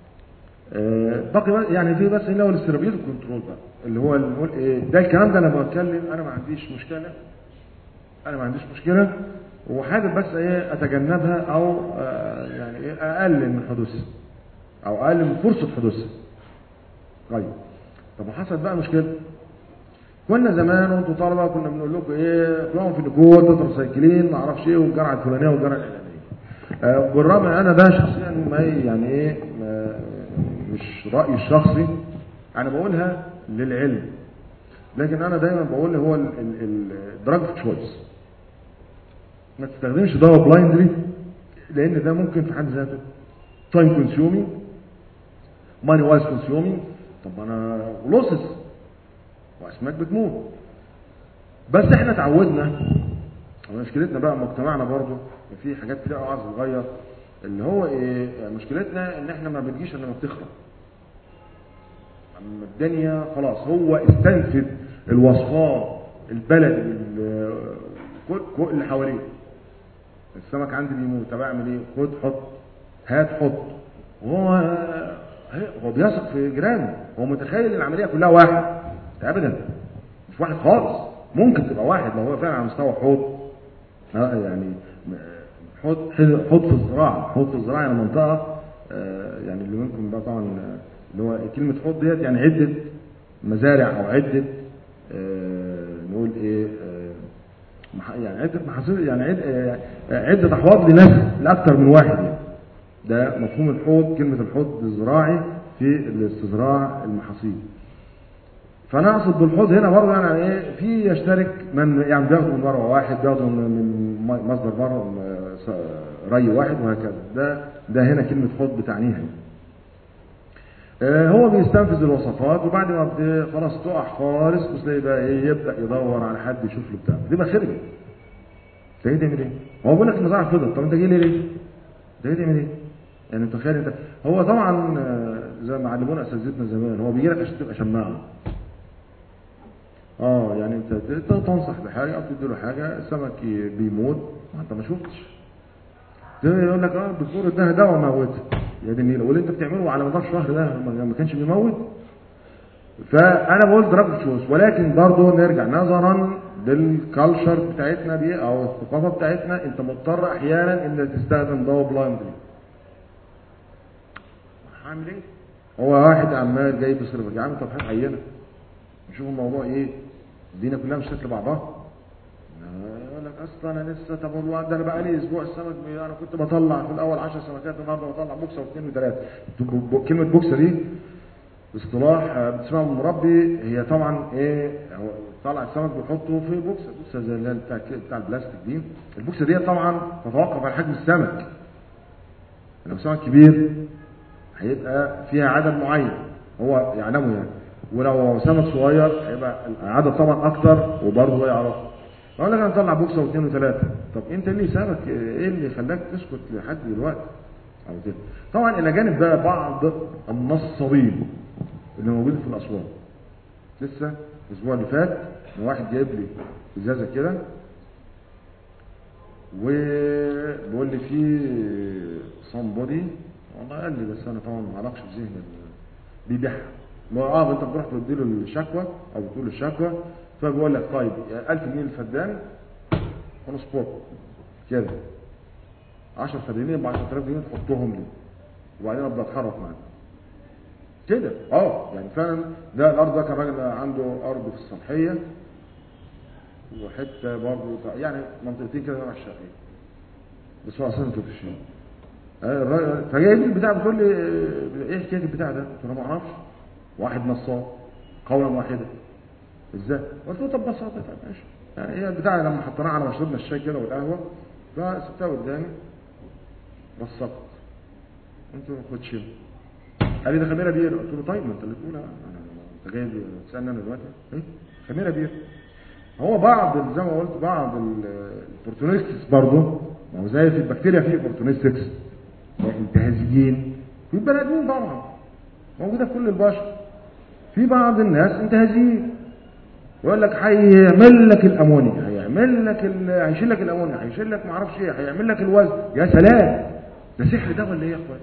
آه، بقي بقى- يعني في بس اللي هو الاسترابيوت كنترول بقى اللي هو نقول ايه ده الكلام ده انا بتكلم انا ما عنديش مشكله انا ما عنديش مشكله وحابب بس ايه اتجنبها او آه، يعني ايه اقلل من حدوثها او اقلل من فرصه حدوثها طيب طب وحصلت بقى مشكله كنا زمان وانتوا طلبه كنا بنقول لكم ايه كلهم في الجول تترسايكلين ما اعرفش ايه والجرعه الفلانيه والجرعه العلانيه آه، بالرغم انا ده شخصيا ما يعني ايه ما مش رايي الشخصي انا بقولها للعلم لكن انا دايما بقول هو الدراج تشويس ما تستخدمش دواء بلايندلي لان ده ممكن في حد ذاته تايم كونسيومينج ماني وايز كونسيومينج طب انا ولوسس واسماك بتموت بس احنا اتعودنا مشكلتنا بقى مجتمعنا برضو في حاجات كتير قوي عايز تتغير اللي هو ايه مشكلتنا ان احنا ما بنجيش الا لما بتخرب اما الدنيا خلاص هو استنفذ الوصفات البلد ال- كل كل اللي حواليه السمك عندي بيموت طب اعمل ايه خد حط هات حط هو هو بيثق في جيرانه هو متخيل العمليه كلها واحد ابدا مش واحد خالص ممكن تبقى واحد لو هو فعلا على مستوى حوض ها، يعني حوض حوض في الزراعه حوض في الزراعه يعني منطقه آه، يعني اللي منكم بقى طبعا آه، اللي هو كلمه حوض ديت يعني عده مزارع او عده آه، نقول ايه آه، مح- يعني عده محاصيل يعني عده آه، عده احواض لناس لاكثر من واحد يعني ده مفهوم الحوض كلمه الحوض الزراعي في الاستزراع المحاصيل فانا اقصد بالحوض هنا برضه يعني ايه في يشترك من يعني بياخدوا من مروه واحد بياخدوا من من مصدر بره ري واحد وهكذا ده ده هنا كلمه حوض بتعنيها آه، هو بيستنفذ الوصفات وبعد ما بت- خلاص تقع خالص بس تلاقي بقى ايه يبدا يدور على حد يشوف له بتاع دي بقى خرجت تلاقيه تعمل ايه؟ هو بيقول لك المزارع فضل طب انت جاي ليه ليه؟ ده تعمل ايه؟ يعني انت تخيل انت هو طبعا آه، زي ما علمونا اساتذتنا زمان هو بيجي لك عشان تبقى شماعه اه يعني انت ت- تنصح بحاجه او تدي له حاجه السمك ي- بيموت ما انت ما شفتش ده يقول لك اه الدكتور اداها دواء موت يا دي النيله واللي انت بتعمله على مدار الشهر ده ما ما كانش بيموت فانا بقول دراج تشوز ولكن برضه نرجع نظرا للكالتشر بتاعتنا دي او الثقافه بتاعتنا انت مضطر احيانا انك تستخدم دواء بلايندلي هعمل ايه؟ هو واحد عمال جاي بيصرف يا عم طب هات عينه نشوف الموضوع ايه الدنيا كلها مش شكل بعضها يقول لك اصلا انا لسه طب والله ده انا بقى لي اسبوع السمك بي- انا كنت بطلع في الاول 10 سمكات النهارده بطلع بوكسه واثنين وثلاثه ب- ب- كلمه بوكسه دي اصطلاح آه، بتسمعه من مربي هي طبعا ايه هو طلع السمك بيحطه في بوكسه بوكسه زي اللي هي بتاع بتاع البلاستيك دي البوكسه دي طبعا تتوقف على حجم السمك لو سمك كبير هيبقى فيها عدد معين هو يعلمه يعني ولو سمك صغير هيبقى العدد طبعا اكتر وبرضه هو يعرفه اقول لك انا اطلع بوكسه واثنين وثلاثه طب انت ليه سمك ايه اللي خلاك تسكت لحد دلوقتي او كده طبعا الى جانب بقى بعض النصابين اللي موجودين في الاسواق لسه الاسبوع اللي فات كان واحد جايب لي ازازه كده وبيقول لي في somebody والله قال لي بس انا طبعا ما اعرفش في ذهني ال- بيبيعها ما هو اه انت بتروح تدي له الشكوى او بتقول له الشكوى فبيقول لك طيب 1000 جنيه للفدان اون سبوت كده 10 فدانين ب 10000 جنيه تحطهم لي وبعدين ابدا اتحرك معاه كده اه يعني فعلا ده الارض ده كان راجل عنده ارض في الصالحيه وحته برضه يعني منطقتين كده مع الشرقيه بس هو اصلا انتوا في الشام آه، الراجل- فجاي لي البتاع بتقول لي آه، ايه حكايه البتاع ده؟ قلت له ما اعرفش واحد نصاب قولا واحدا ازاي؟ قلت له طب ببساطه طب ماشي يعني هي البتاع لما حطيناها على مشروبنا الشاي كده والقهوه فسبتها قدامي بصقت قلت له خد شيل قال لي ده خميره بير قلت له طيب ما انت اللي تقول انا أنا- انت جاي تسالني انا دلوقتي ايه خميره بير هو بعض ال- زي ما قلت بعض الاوبورتونستكس برضه ما هو زي في البكتيريا في اوبورتونستكس انتهازيين في بني ادمين طبعا موجوده في كل البشر في بعض الناس انتهازيين يقول لك هيعمل لك الامونيا هيعمل لك ال... هيشيل لك الامونيا هيشيل لك ما اعرفش ايه هيعمل لك الوزن يا سلام ده سحر ده ولا ايه يا اخوان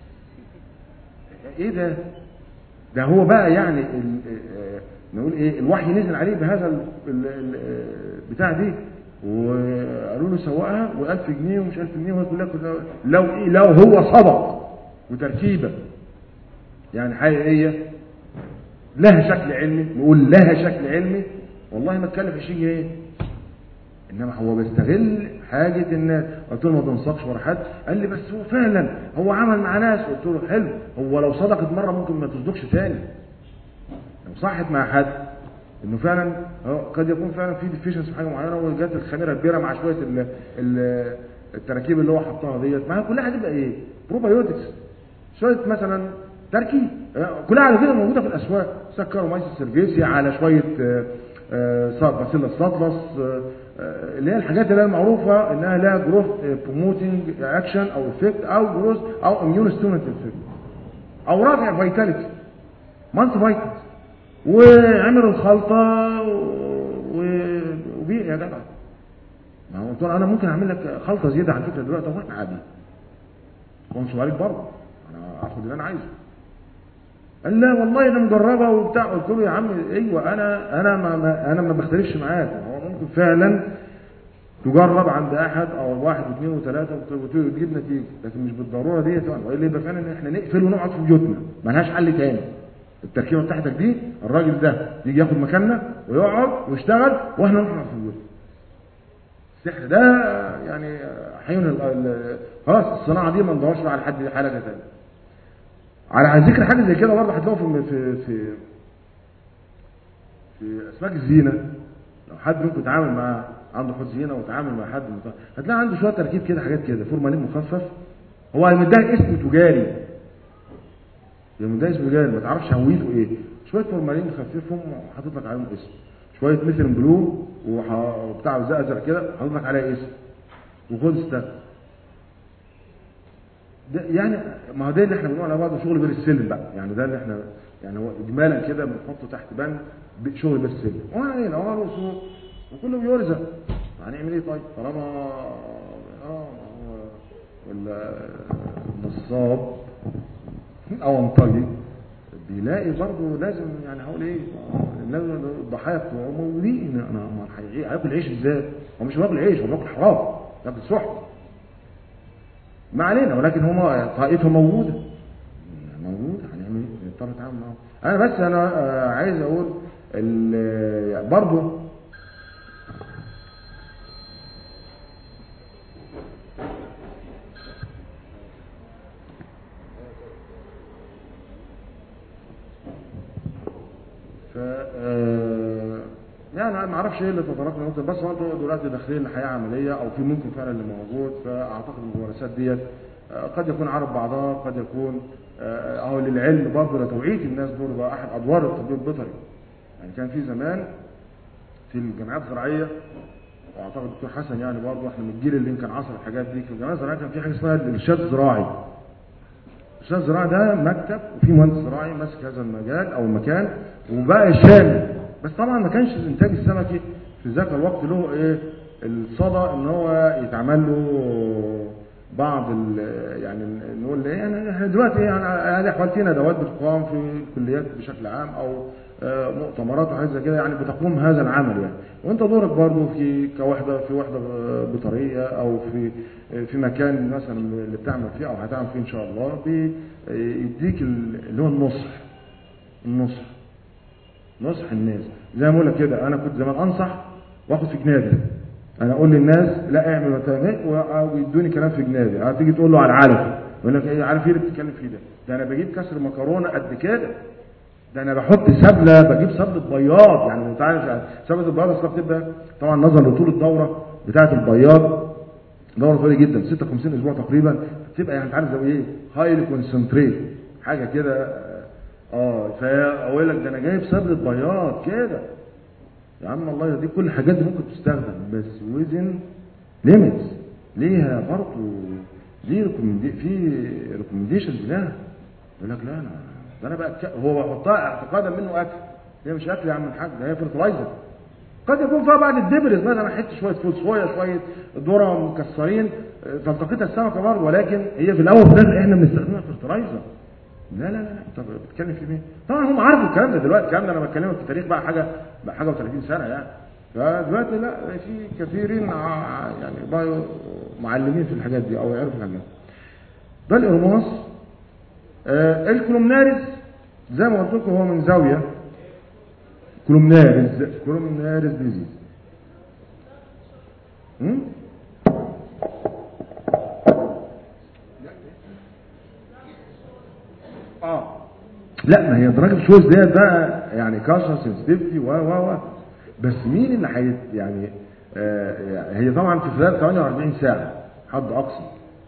ايه ده ده هو بقى يعني ال... آه، نقول ايه الوحي نزل عليه بهذا ال... ال... ال... آه، بتاع دي وقالوا له سوقها و1000 جنيه ومش 1000 جنيه وهي كلها كلها لو ايه لو هو صدق وتركيبه يعني حقيقيه لها شكل علمي نقول لها شكل علمي والله ما تكلف 20 جنيه انما هو بيستغل حاجه الناس قلت له ما تنسقش ورا حد قال لي بس هو فعلا هو عمل مع ناس قلت له حلو هو لو صدقت مره ممكن ما تصدقش تاني لو صحت مع حد انه فعلا هو قد يكون فعلا في ديفيشنس في حاجه معينه وجات الخميره البيره مع شويه ال ال التراكيب اللي هو حطها ديت ما هي كلها هتبقى ايه؟ بروبايوتكس شويه مثلا تركيب آه، كلها على كده موجوده في الاسواق سكرومايسيس سيرفيسي على شويه آه، آه، صا- باسيلا ساتلس آه، آه، اللي هي الحاجات اللي هي المعروفه انها لها جروث بروموتنج اكشن او افكت او جروث او اميون ستيمولنت افكت او رافع فيتاليتي مالتي فيتامينز وعملوا الخلطه و- و- وبيع يا جدع ما هو قلت له انا ممكن اعمل لك خلطه زياده على فكره دلوقتي هو احنا عادي كون صغير برضه انا اخد اللي انا عايزه قال لا والله انا مجربه وبتاع قلت له يا عم ايوه انا انا ما ما انا ما بختلفش معاك هو ممكن فعلا تجرب عند احد او واحد واثنين وثلاثه وت- وت- وتجيب نتيجه لكن مش بالضروره ديت يعني والا يبقى فعلا احنا نقفل ونقعد في بيوتنا ملهاش حل تاني التركيبه بتاعتك دي الراجل ده يجي ياخد مكاننا ويقعد ويشتغل واحنا نقعد في بيوتنا السحر ده يعني حين ال- ال- خلاص الصناعه دي ما ندورش بقى على حد حاجه تاني على ذكر حاجه زي كده برضه هتلاقوا في في في في اسماك الزينه لو حد منكم يتعامل مع عنده حوض زينه ويتعامل مع حد مت... هتلاقي عنده شويه تركيب كده حاجات كده فورمالين مخفف هو مديها اسم تجاري هي مديها اسم تجاري ما تعرفش هويته ايه شويه فورمالين خففهم وحاطط لك عليهم اسم شويه مثل بلو وح- وبتاع زقزق كده حاطط لك عليها اسم وخد استخدم ده يعني ما هو ده اللي احنا بنقول على بعض شغل بير السلم بقى يعني ده اللي احنا يعني هو اجمالا كده بنحطه تحت بند ب- شغل بير السلم ويعني العمر والسوق وكله بيرزق هنعمل ايه طيب طالما اه هو ال- النصاب او انطجي بيلاقي برضه لازم يعني هقول ايه آه، لازم الضحايا بتوعه موجودين انا ما هي- هياكل عيش ازاي؟ هو مش بياكل عيش هو بياكل حرام بياكل سحت ما علينا ولكن هم طائفه موجوده موجوده هنعمل ايه؟ نضطر نتعامل معاهم انا بس انا آه، عايز اقول ال- برضه ف آه، يعني انا ما اعرفش ايه اللي تطرقنا ممكن بس هو انتوا دلوقتي داخلين لحياه عمليه او في ممكن فعلا اللي موجود فاعتقد الممارسات ديت آه، قد يكون عرض بعضها قد يكون آه، او للعلم برضه لتوعيه الناس دول بقى احد ادوار الطبيب البيطري يعني كان في زمان في الجامعات الزراعيه واعتقد الدكتور حسن يعني برضه احنا من الجيل اللي يمكن عصر الحاجات دي في الجامعات الزراعيه كان في حاجه اسمها الارشاد الزراعي الارشاد الزراعي ده مكتب وفي مهندس زراعي ماسك هذا المجال او المكان وبقى شامل بس طبعا ما كانش الانتاج السمكي في ذاك الوقت له ايه الصدى ان هو يتعمل له بعض ال يعني نقول ايه يعني احنا دلوقتي يعني هذه احوال فينا ادوات بتقام في الكليات بشكل عام او آه، مؤتمرات وحاجات زي كده يعني بتقوم هذا العمل يعني وانت دورك برضه في كوحده في وحده بطريه او في في مكان مثلا اللي بتعمل فيه او هتعمل فيه ان شاء الله بيديك اللي هو النصح النصح نصح الناس زي ما اقول لك كده انا كنت زمان انصح واخد في جنابي انا اقول للناس لا اعمل وتعمل ويدوني كلام في جنابي هتيجي تقول له على العلف يقول لك ايه عارف ايه اللي بتتكلم فيه ده ده انا بجيب كسر مكرونه قد كده ده انا بحط سبله بجيب سبله بياض يعني انت عارف سبله البياض اصلا بتبقى طبعا نظرا لطول الدوره بتاعه البياض دوره طويله جدا 56 اسبوع تقريبا بتبقى يعني انت عارف زي ايه هايلي كونسنتريت حاجه كده اه فاقول لك ده انا جايب سبله بياض كده يا عم الله دي كل الحاجات دي ممكن تستخدم بس وزن ليميتس ليها برضه ليه recommenda- في ريكومنديشنز لها يقول لك لا انا ده انا بقى هو بحطها اعتقادا منه اكل هي مش اكل يا عم الحاج ده هي فرتلايزر قد يكون فيها بعض الدبرز مثلا حته شويه فوسفويا شويه ذره مكسرين آه، تلتقطها السمكه برضه ولكن هي في الاول وفي الاخر احنا بنستخدمها فرتلايزر لا لا لا لا طب بتتكلم في مين؟ طبعا هم عارفوا الكلام ده دلوقتي الكلام ده انا بتكلمك في تاريخ بقى حاجه بقى حاجه و30 سنه يعني فدلوقتي لا في كثيرين ع- يعني بقوا معلمين في الحاجات دي او يعرفوا الحاجات دي. ده الارماس آه الكولومناريس زي ما قلت لكم هو من زاويه كولومناريس كولومناريس ديزيز هم؟ اه لا ما هي دراجة شوز ديت بقى يعني كاشر سنسيتيفيتي و و و بس مين اللي حي يعني آه هي طبعا في خلال 48 ساعة حد أقصى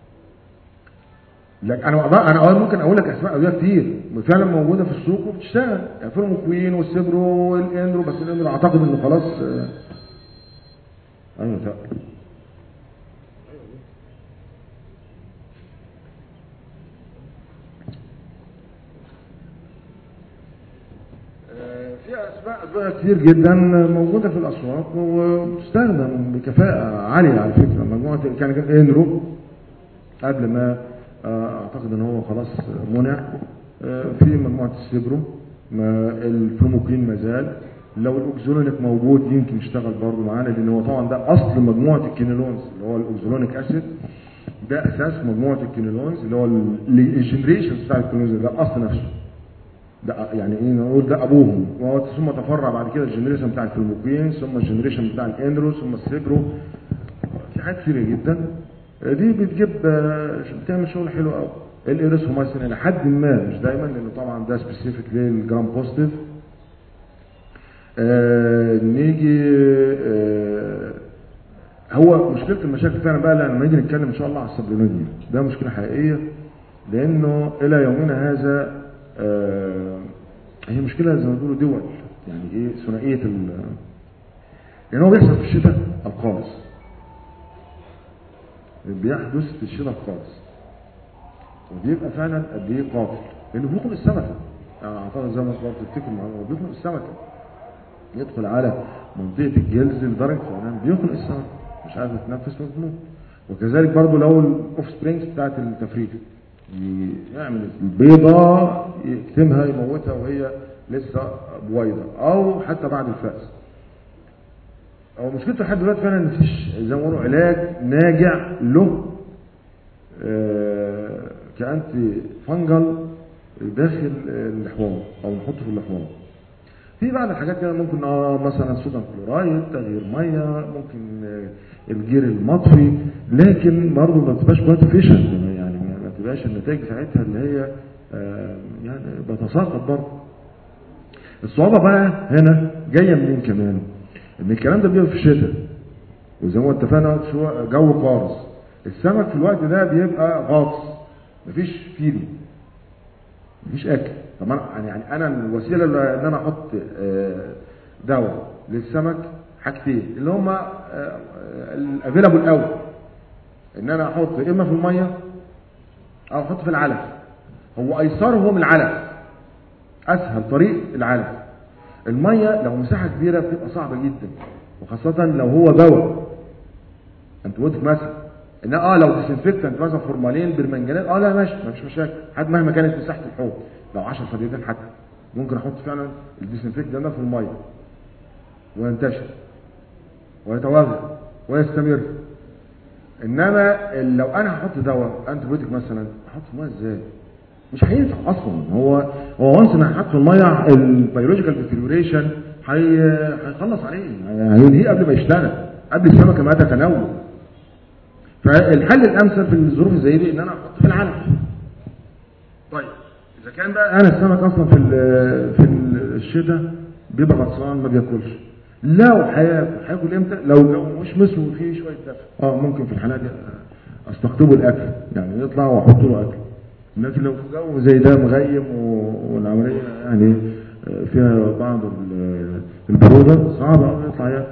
لكن انا أقدر- انا أقدر ممكن اقول لك اسماء ادويه كتير فعلا موجوده في السوق وبتشتغل يعني فيرموكوين والسيبرو والاندرو بس الاندرو اعتقد انه خلاص آه، ايوه طبعا. في اسماء ادويه كتير جدا موجوده في الاسواق وبتستخدم بكفاءه عاليه على فكره مجموعه كان كان انرو قبل ما آه، اعتقد ان هو خلاص منع آه، في مجموعه السيبرو ما الفروموكين ما زال لو الاوكزولونيك موجود يمكن يشتغل برضه معانا لان هو طبعا ده اصل مجموعه الكينولونز اللي هو الاوكزولونيك اسيد ده اساس مجموعه الكينولونز اللي هو الجنريشن بتاع الكينولونز ده الاصل نفسه ده يعني ايه نقول ده ابوهم وهو ثم تفرع بعد كده الجنريشن بتاع الفيلموكين ثم الجنريشن بتاع الاندرو ثم السيبرو في حاجات كتيره جدا دي بتجيب آه، بتعمل شغل حلو قوي الاريثرومايسين الى حد ما مش دايما لانه طبعا ده سبيسيفيك للجرام بوزيتيف آه نيجي آه هو مشكله المشاكل فعلا بقى لما نيجي نتكلم ان شاء الله على السبلونيديا ده مشكله حقيقيه لانه الى يومنا هذا آه هي مشكله زي ما بيقولوا دول يعني ايه ثنائيه ال لان هو بيحصل في الشتاء القارص بيحدث في الشتاء القارص وبيبقى فعلا قد ايه قاتل لانه بيخنق السمكه يعني اعتقد زي ما انت تفتكر معلومه بيخنق السمكه يدخل على منطقه الجلد لدرجه فعلا بيخنق السمكه مش عارف يتنفس مظبوط وكذلك برضو لو الاوف سبرينجز بتاعت التفريغ يعمل البيضة يكتمها يموتها وهي لسه بويضة او حتى بعد الفأس او مشكلته لحد دلوقتي فعلا ان مفيش زي ما بيقولوا علاج ناجع له آه، كأنتي فنجل داخل اللحوام او نحطه في اللحوام في بعض الحاجات كده ممكن اه مثلا صوديوم كلورايد تغيير ميه ممكن آه، الجير المطفي لكن برضه ما بتبقاش كويس efficient يعني ما بتبقاش النتائج بتاعتها اللي هي آه، يعني بتساقط برضه الصعوبة بقى هنا جاية منين كمان ان الكلام ده بيبقى في الشتاء وزي ما اتفقنا شو جو قارص السمك في الوقت ده بيبقى غاطس مفيش فيدي مفيش اكل طب انا يعني انا الوسيله اللي ان انا احط آه، دواء للسمك حاجتين اللي هما الافيلابل الاول ان انا احط اما في الميه او احط في العلف هو ايسرهم العلف اسهل طريق العلف الميه لو مساحه كبيره بتبقى صعبه جدا وخاصه لو هو دواء انتبيوتيك مثلا ان اه لو ديسنفكتنت مثلا فورمالين برمنجانات اه لا ماشي مفيش مشاكل حد مهما كانت مساحه الحوض لو 10 فديدان حتى ممكن احط فعلا الديسنفكت ده في الميه وينتشر ويتوغل ويستمر انما لو انا هحط دواء انتيبيوتيك مثلا احط في الميه ازاي مش هينفع اصلا هو هو وانس انا هحط في الميه البيولوجيكال ديتيريوريشن هيخلص عليه هينهيه قبل ما يشتغل قبل السمكه ما تتنوع فالحل الامثل في الظروف زي دي ان انا احط في العلف طيب اذا كان بقى انا السمك اصلا في ال- في الشتاء بيبقى غطسان ما بياكلش لو هياكل هياكل امتى لو الجو مش مسلو فيه شويه دفء اه ممكن في الحالات دي استقطبه الاكل يعني يطلع واحط له اكل لكن لو في جو زي ده مغيم و- والعمليه يعني آه، فيها بعض ال- البروده صعب قوي يطلع ياكل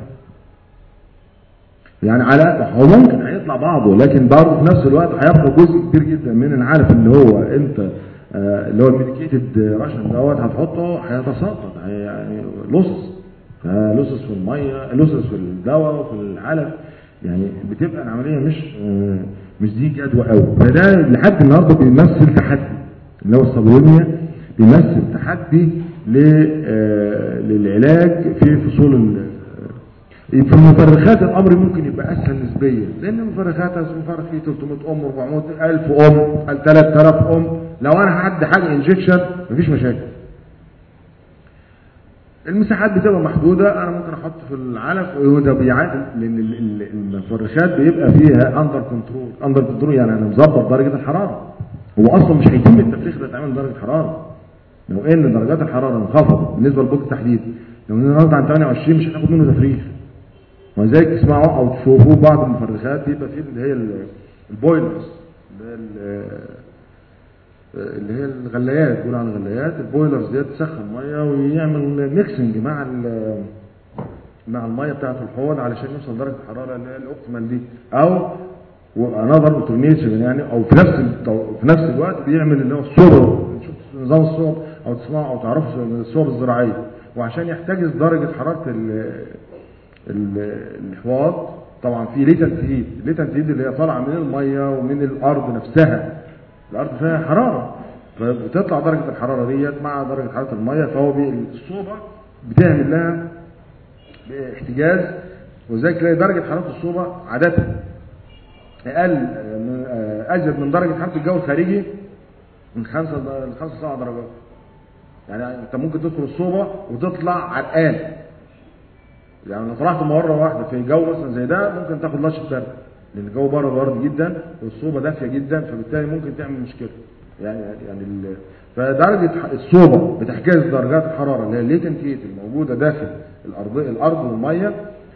يعني على هو ممكن هيطلع بعضه لكن برضه في نفس الوقت هيبقى جزء كبير جدا من العلف اللي هو انت آه، اللي هو الميديكيتد راشن دوت هتحطه هيتساقط هي- يعني لصص لصص في الميه لصص في الدواء وفي العلف يعني بتبقى العمليه مش آه، مش دي جدوى قوي فده لحد النهارده بيمثل تحدي اللي هو الصابونيا بيمثل تحدي ل- آه، للعلاج في فصول ال- في المفرخات الامر ممكن يبقى اسهل نسبيا لان المفرخات المفرخ فيه 300 ام 400 الف ام 3000 ام لو انا هدي حاجه انجكشن مفيش مشاكل المساحات بتبقى محدوده انا ممكن احط في العلف وده بيعادل لان ال- ال- المفرخات بيبقى فيها اندر كنترول اندر كنترول يعني انا مظبط درجه الحراره هو اصلا مش هيتم التفريخ ده يتعمل درجه حراره لو ان درجات الحراره انخفضت بالنسبه للبوك التحديد لو النهارده عن 28 مش هتاخد منه تفريخ ولذلك تسمعوا او تشوفوا بعض المفرخات بيبقى فيه اللي هي ال- البويلرز اللي هي ال- اللي هي الغلايات بيقولوا على الغلايات البويلرز ديت تسخن ميه ويعمل ميكسنج مع ال- مع الميه بتاعه الحوض علشان يوصل درجه الحراره اللي هي الاوبتيمال دي او انذر اوتوميشن يعني او في نفس التو- في نفس الوقت بيعمل اللي هو الصوب نشوف نظام الصوب او تسمعوا او تعرفوا الصوب الزراعيه وعشان يحتجز درجه حراره ال- ال- الحواض طبعا في ليتنت هيت ليتنت هيت اللي هي طالعه من الميه ومن الارض نفسها الارض فيها حراره فبتطلع درجه الحراره ديت مع درجه حراره الميه فهو بي- الصوبه بتعمل لها احتجاز وذلك تلاقي درجه حراره الصوبه عاده اقل آه، من- آه، ازيد من درجه حراره الجو الخارجي من خمسة ل 5 7 درجات يعني انت ممكن تدخل الصوبه وتطلع عرقان يعني لو طلعت مره واحده في جو مثلا زي ده ممكن تاخد لشة برد لان الجو بره برد جدا والصوبه دافيه جدا فبالتالي ممكن تعمل مشكله يعني يعني ال... فدرجه ح- الصوبه بتحجز درجات الحراره اللي هي الليتنت هيت الموجوده داخل الارض الارض والميه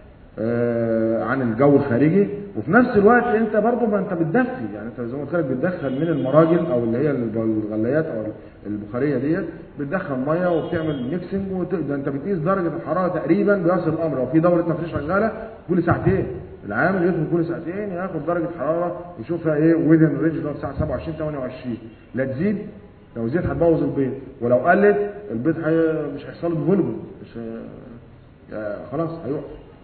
آه، عن الجو الخارجي وفي نفس الوقت انت برضه ما انت بتدفي يعني انت زي ما قلت لك بتدخل من المراجل او اللي هي الب- الغلايات او البخاريه ديت بتدخل ميه وبتعمل ميكسنج وت... ده انت بتقيس درجه الحراره تقريبا بيصل الامر لو في دوره تفريش شغاله كل ساعتين العامل يدخل كل ساعتين ياخد درجه حراره يشوفها ايه ويذن رينج اللي هو الساعه 27 28 لا تزيد لو زيد هتبوظ البيض ولو قلت البيض حي... مش هيحصل له ديفلوبمنت مش ه- آه، خلاص هيقف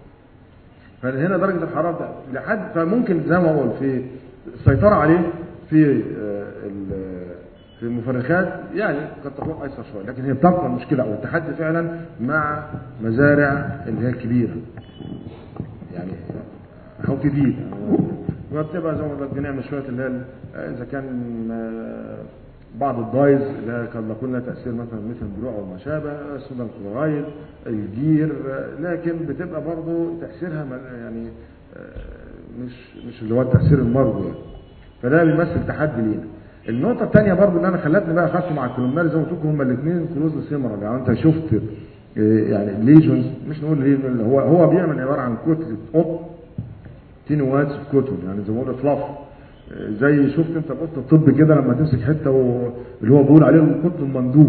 فهنا درجة الحرارة ده لحد فممكن زي ما اقول في السيطرة عليه في آه، ال- في المفرخات يعني قد تكون ايسر شويه لكن هي بتبقى المشكله او التحدي فعلا مع مزارع اللي هي الكبيره يعني او كتير وبتبقى زي ما قلت لك بنعمل شويه اللي هي ال- اذا كان آه، بعض الدايز اللي هي قد يكون لها تاثير مثلا مثل الدروع او ما شابه الصوديوم كلورايد الجير آه، لكن بتبقى برضه تاثيرها مل- يعني آه، مش مش اللي هو التاثير المرضي يعني فده بيمثل تحدي لينا النقطة الثانية برضو اللي أنا خلتني بقى أخدت مع الكولومناري زي ما قلت لكم هما الاثنين كلوز سيمرال يعني أنت شفت آه، يعني ليجونز مش نقول ليجون هو هو بيعمل عبارة عن كتلة قط تينواتس في كتل يعني زي ما بقول فلاف آه، زي شفت أنت قط الطب كده لما تمسك حتة و... اللي هو بيقول عليه القطن المندوف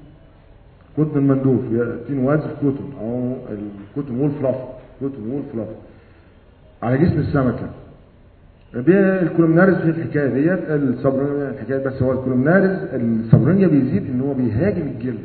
قطن المندوف تينواتس في كتل أو القطن وول فلاف قطن وول فلاف على جسم السمكة بالكولومناريز في الحكايه ديت الصبرانيا الحكايه بس هو الكولومناريز الصبرانيا بيزيد ان هو بيهاجم الجلد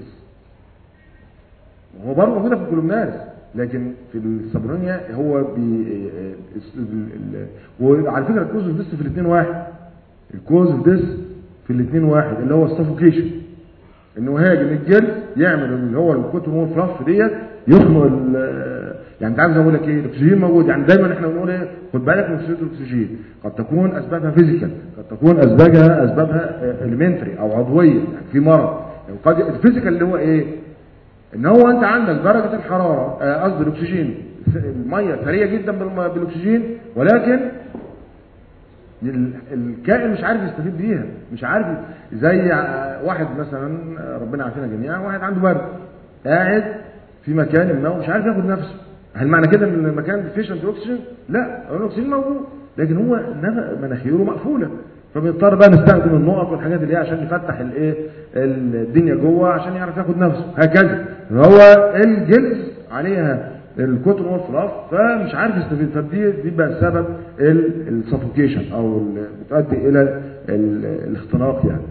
وهو برضه موجوده في الكولومناريز لكن في الصبرانيا هو بي ال- ال- وعلى فكره الكوز اوف ديس في الاثنين واحد الكوز اوف ديس في الاثنين واحد اللي هو السفوكيشن انه هاجم الجلد يعمل اللي هو الكتر مول فلاف ديت يخنق ال- يعني انت عايز اقول لك ايه الاكسجين موجود يعني دايما احنا بنقول ايه خد بالك من اكسيد الاكسجين قد تكون اسبابها فيزيكال قد تكون اسبابها اسبابها اليمنتري او عضويه يعني في مرض يعني قد الفيزيكال اللي هو ايه ان هو انت عندك درجه الحراره آه، قصدي الاكسجين الميه ثريه جدا بالم- بالاكسجين ولكن ال- الكائن مش عارف يستفيد بيها مش عارف زي ع- واحد مثلا آه، ربنا يعافينا جميعا واحد عنده برد قاعد في مكان ما ومش عارف ياخد نفسه هل معنى كده ان المكان ديفيشنت اوكسجين لا هو الاكسجين موجود لكن هو نف- مناخيره مقفوله فبنضطر بقى نستخدم النقط والحاجات اللي هي عشان يفتح الايه الدنيا جوه عشان يعرف ياخد نفسه هكذا هو الجلد عليها الكتر والفلاف فمش عارف يستفيد فدي دي بقى سبب السفوكيشن او ال- بتؤدي الى ال- الاختناق يعني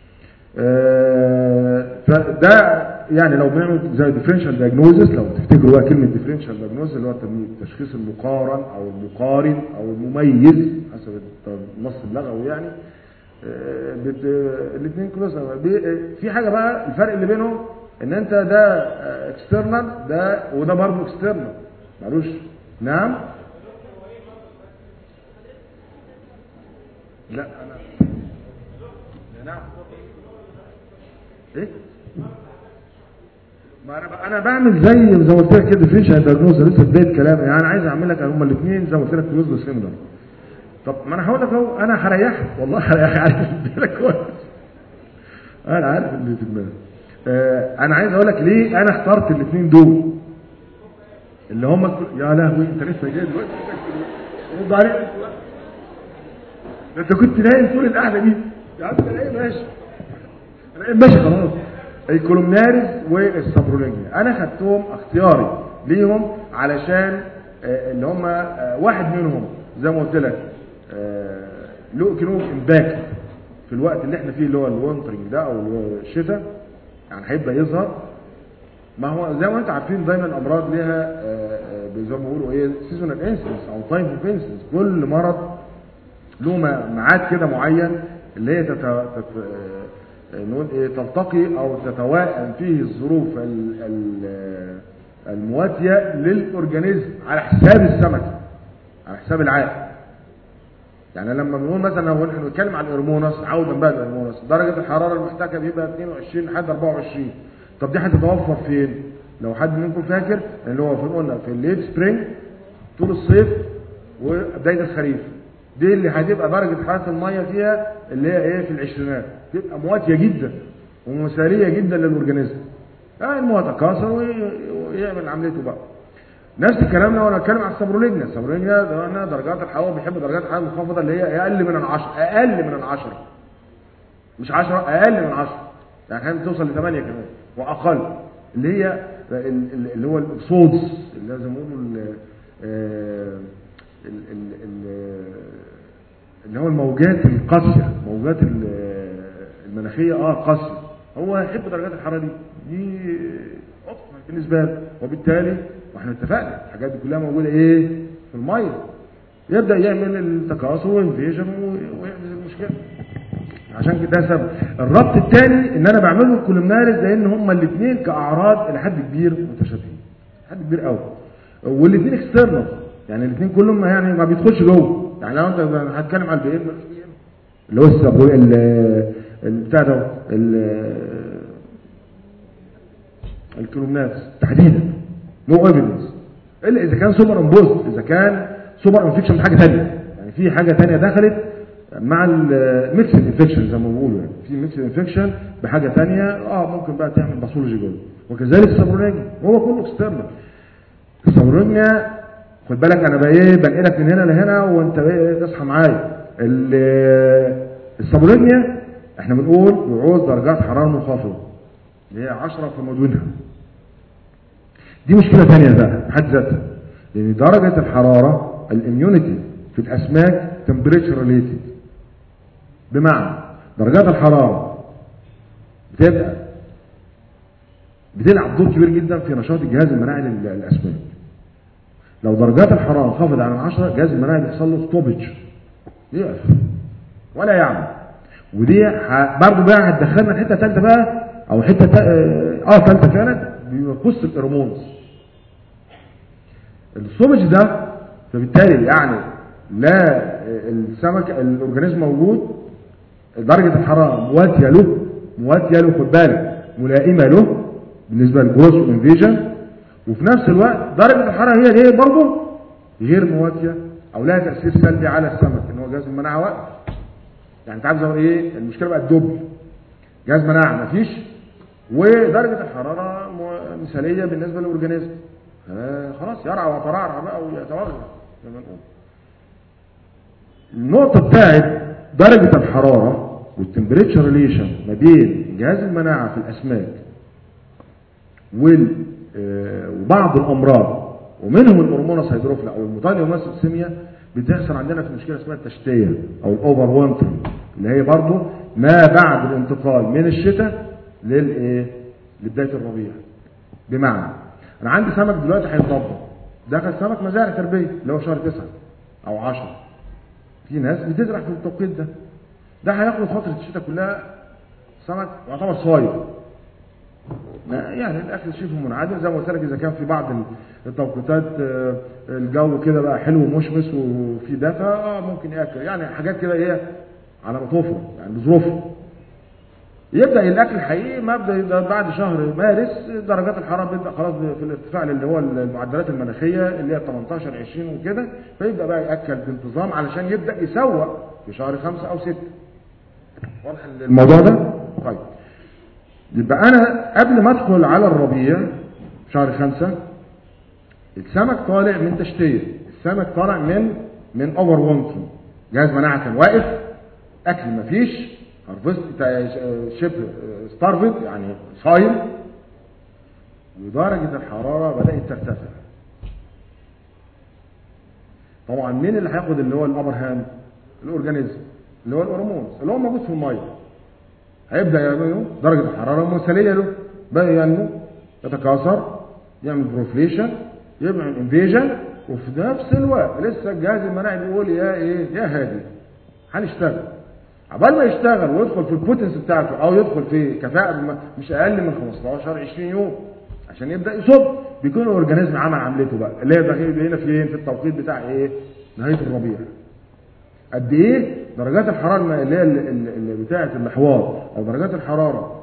آه، فده يعني لو بنعمل زي ديفرنشال دايجنوزس لو تفتكروا بقى كلمه ديفرنشال دايجنوزس اللي هو التشخيص المقارن او المقارن او المميز حسب النص اللغوي يعني الاثنين كلوز في حاجه بقى الفرق اللي بينهم ان انت ده اكسترنال ده وده برضه اكسترنال معلوش نعم لا انا نعم ايه ما انا ب- انا بعمل زي زي ما قلت لك كده ديفرنشال دايجنوز لسه بدايه كلامي يعني انا عايز اعمل لك هما الاثنين زي ما قلت لك كلوز سيميلر طب ما انا هقول لك اهو انا هريحك والله هريحك عارف بالك كويس انا عارف اللي في دماغي آه انا عايز اقول لك ليه انا اخترت الاثنين دول اللي هم الكل- يا لهوي انت لسه جاي دلوقتي رد عليك ده انت كنت نايم طول القعده دي يا عم انا ايه ماشي انا ايه ماشي خلاص الكولومناريز والسابرولينجيا انا خدتهم اختياري ليهم علشان آه، اللي هم آه، واحد منهم زي ما قلت لك آه، له ايكونوميك امباكت في الوقت اللي احنا فيه اللي هو الوينترنج ده او اللي هو الشتاء يعني هيبدا يظهر ما هو زي ما انتم عارفين دايما الامراض ليها آه، آه، زي ما بيقولوا ايه سيزونال انسنس او تايم اوف انسنس كل مرض له م- ميعاد كده معين اللي هي تت... تت... آه، نقول ايه تلتقي او تتوائم فيه الظروف ال... ال... آه، المواتيه للاورجانيزم على حساب السمكه على حساب العائق يعني لما بنقول مثلا لو احنا بنتكلم عن الهرمونس عودا بقى للهرمونس درجه الحراره المحتاجه بيبقى 22 لحد 24 طب دي هتتوفر فين؟ لو حد منكم فاكر اللي هو في قلنا في الليت سبرينج طول الصيف وبدايه الخريف دي اللي هتبقى درجه حراره الميه فيها اللي هي ايه في العشرينات تبقى مواتيه جدا ومثاليه جدا للاورجانيزم يعني الميه تكاثر وي- ويعمل عمليته بقى نفس الكلام لو انا اتكلم على السابرولينيا السابرولينيا ده انا درجات الحراره بيحب درجات الحراره المنخفضه اللي هي اقل من العشرة اقل من العشرة مش 10 اقل من 10 يعني احيانا توصل ل 8 كمان واقل اللي هي ال- ال- اللي هو الاكسودس اللي لازم يقولوا ال- آه، ال- ال- ال- اللي هو الموجات القاسيه موجات ال- المناخيه اه قاسيه هو يحب درجات الحراره دي دي اوبتيمال بالنسبه له وبالتالي واحنا اتفقنا الحاجات دي كلها موجوده ايه في الميه يبدا يعمل التكاثر والانفيجن ويحدث المشكله عشان كده ده سبب الربط الثاني ان انا بعمله الكولومناريز لان هما الاثنين كاعراض الى حد كبير متشابهين حد كبير قوي والاثنين اكسترنال يعني الاثنين كلهم يعني ما بيدخلش جوه يعني لو انت هتكلم على البي ام اللي هو السبو ال- البتاع ده ال- الكولومناريز تحديدا نو ايفيدنس الا اذا كان سوبر امبوست اذا كان سوبر انفكشن بحاجه ثانيه يعني في حاجه ثانيه دخلت مع الميكس انفكشن زي ما بيقولوا يعني في ميكس انفكشن بحاجه ثانيه اه ممكن بقى تعمل باثولوجي جوه وكذلك السابرونيجيا هو كله اكسترنال السابرونيجيا خد بالك انا بقى ايه بنقلك من هنا لهنا وانت ايه تصحى معايا ال- السابرونيجيا احنا بنقول وعوز درجات حراره منخفضه اللي هي 10 في مدونها دي مشكله ثانيه بقى بحد ذاتها لان درجه الحراره الاميونيتي في الاسماك تمبريتشر ريليتد بمعنى درجات الحراره بتبقى بتلعب دور كبير جدا في نشاط الجهاز المناعي لل- للاسماك لو درجات الحراره انخفضت عن 10 الجهاز المناعي بيحصل له ستوبج يقف ولا يعمل ودي ح- برضه بقى هتدخلنا الحته الثالثه بقى او حته تا- اه ثالثه كانت بيقص الهرمونز الصومج ده فبالتالي يعني لا السمك الاورجانيزم موجود درجة الحرارة مواتية له مواتية له خد بالك ملائمة له بالنسبة للجروس والانفيجن وفي نفس الوقت درجة الحرارة هي ايه برضه غير مواتية او لها تأثير سلبي على السمك ان هو جهاز المناعة واقف يعني انت عارف زي ما ايه المشكلة بقت دبل جهاز مناعة مفيش ودرجة الحرارة م- مثالية بالنسبة للأورجانيزم آه، خلاص يرعى ويترعرع بقى ويتوغل زي ما نقول النقطة بتاعت درجة الحرارة والتمبريتشر ريليشن ما بين جهاز المناعة في الأسماك وال آه، وبعض الأمراض ومنهم الهرمونس هيدروفيلا أو الموتانيوماس سيميا بتحصل عندنا في مشكلة اسمها التشتية أو الأوفر وينتر اللي هي برضو ما بعد الانتقال من الشتاء للإيه؟ لبداية الربيع بمعنى أنا عندي سمك دلوقتي هيتربى دخل سمك مزارع تربية اللي هو شهر تسعة أو عشرة في ناس بتزرع في التوقيت ده ده هياخد فترة الشتاء كلها سمك يعتبر صايد ما- يعني الاكل شبه منعدم زي ما قلت لك اذا كان في بعض التوقيتات آه، الجو كده بقى حلو ومشمس وفي دفى اه ممكن ياكل يعني حاجات كده ايه على ما تفرض يعني بظروفها يبدا الاكل الحقيقي مبدا يبدأ بعد شهر مارس درجات الحراره بتبدا خلاص في الارتفاع اللي هو المعدلات المناخيه اللي هي 18 20 وكده فيبدا بقى ياكل بانتظام علشان يبدا يسوق في شهر خمسة او ستة واضح الموضوع ده طيب يبقى انا قبل ما ادخل على الربيع شهر خمسة السمك طالع من تشتية السمك طالع من من اوفر وونتر جهاز مناعة كان واقف اكل مفيش هارفست شبه ستارفد يعني صايم ودرجة الحرارة بدأت ترتفع طبعا مين اللي هياخد اللي هو الابر هاند الاورجانيزم اللي هو الهرمونز اللي هو موجود في الميه هيبدا يعمل درجه الحراره مثاليه له بدا ينمو يتكاثر يعمل بروفليشن يعمل انفيجن وفي نفس الوقت لسه الجهاز المناعي بيقول يا ايه يا هادي هنشتغل عبال ما يشتغل ويدخل في البوتنس بتاعته او يدخل في كفاءه بم- مش اقل من 15 20 يوم عشان يبدا يصب بيكون الاورجانيزم عمل عملته بقى اللي هي داخل هنا فين في التوقيت بتاع ايه نهايه الربيع قد ايه درجات الحراره الم- اللي هي ال- ال- اللي بتاعه الاحواض او درجات الحراره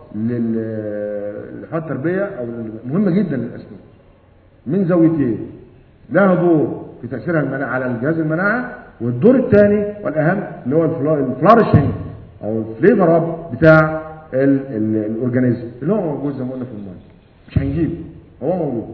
لل- لحوض التربيه او ال- مهمه جدا للاسماك من زاويتين لها دور في تاثيرها المناعة على الجهاز المناعه والدور الثاني والاهم اللي هو الفلارشنج او الفليفر اب بتاع ال- ال- الاورجانيزم اللي هو موجود زي ما قلنا في الميه مش هنجيبه هو موجود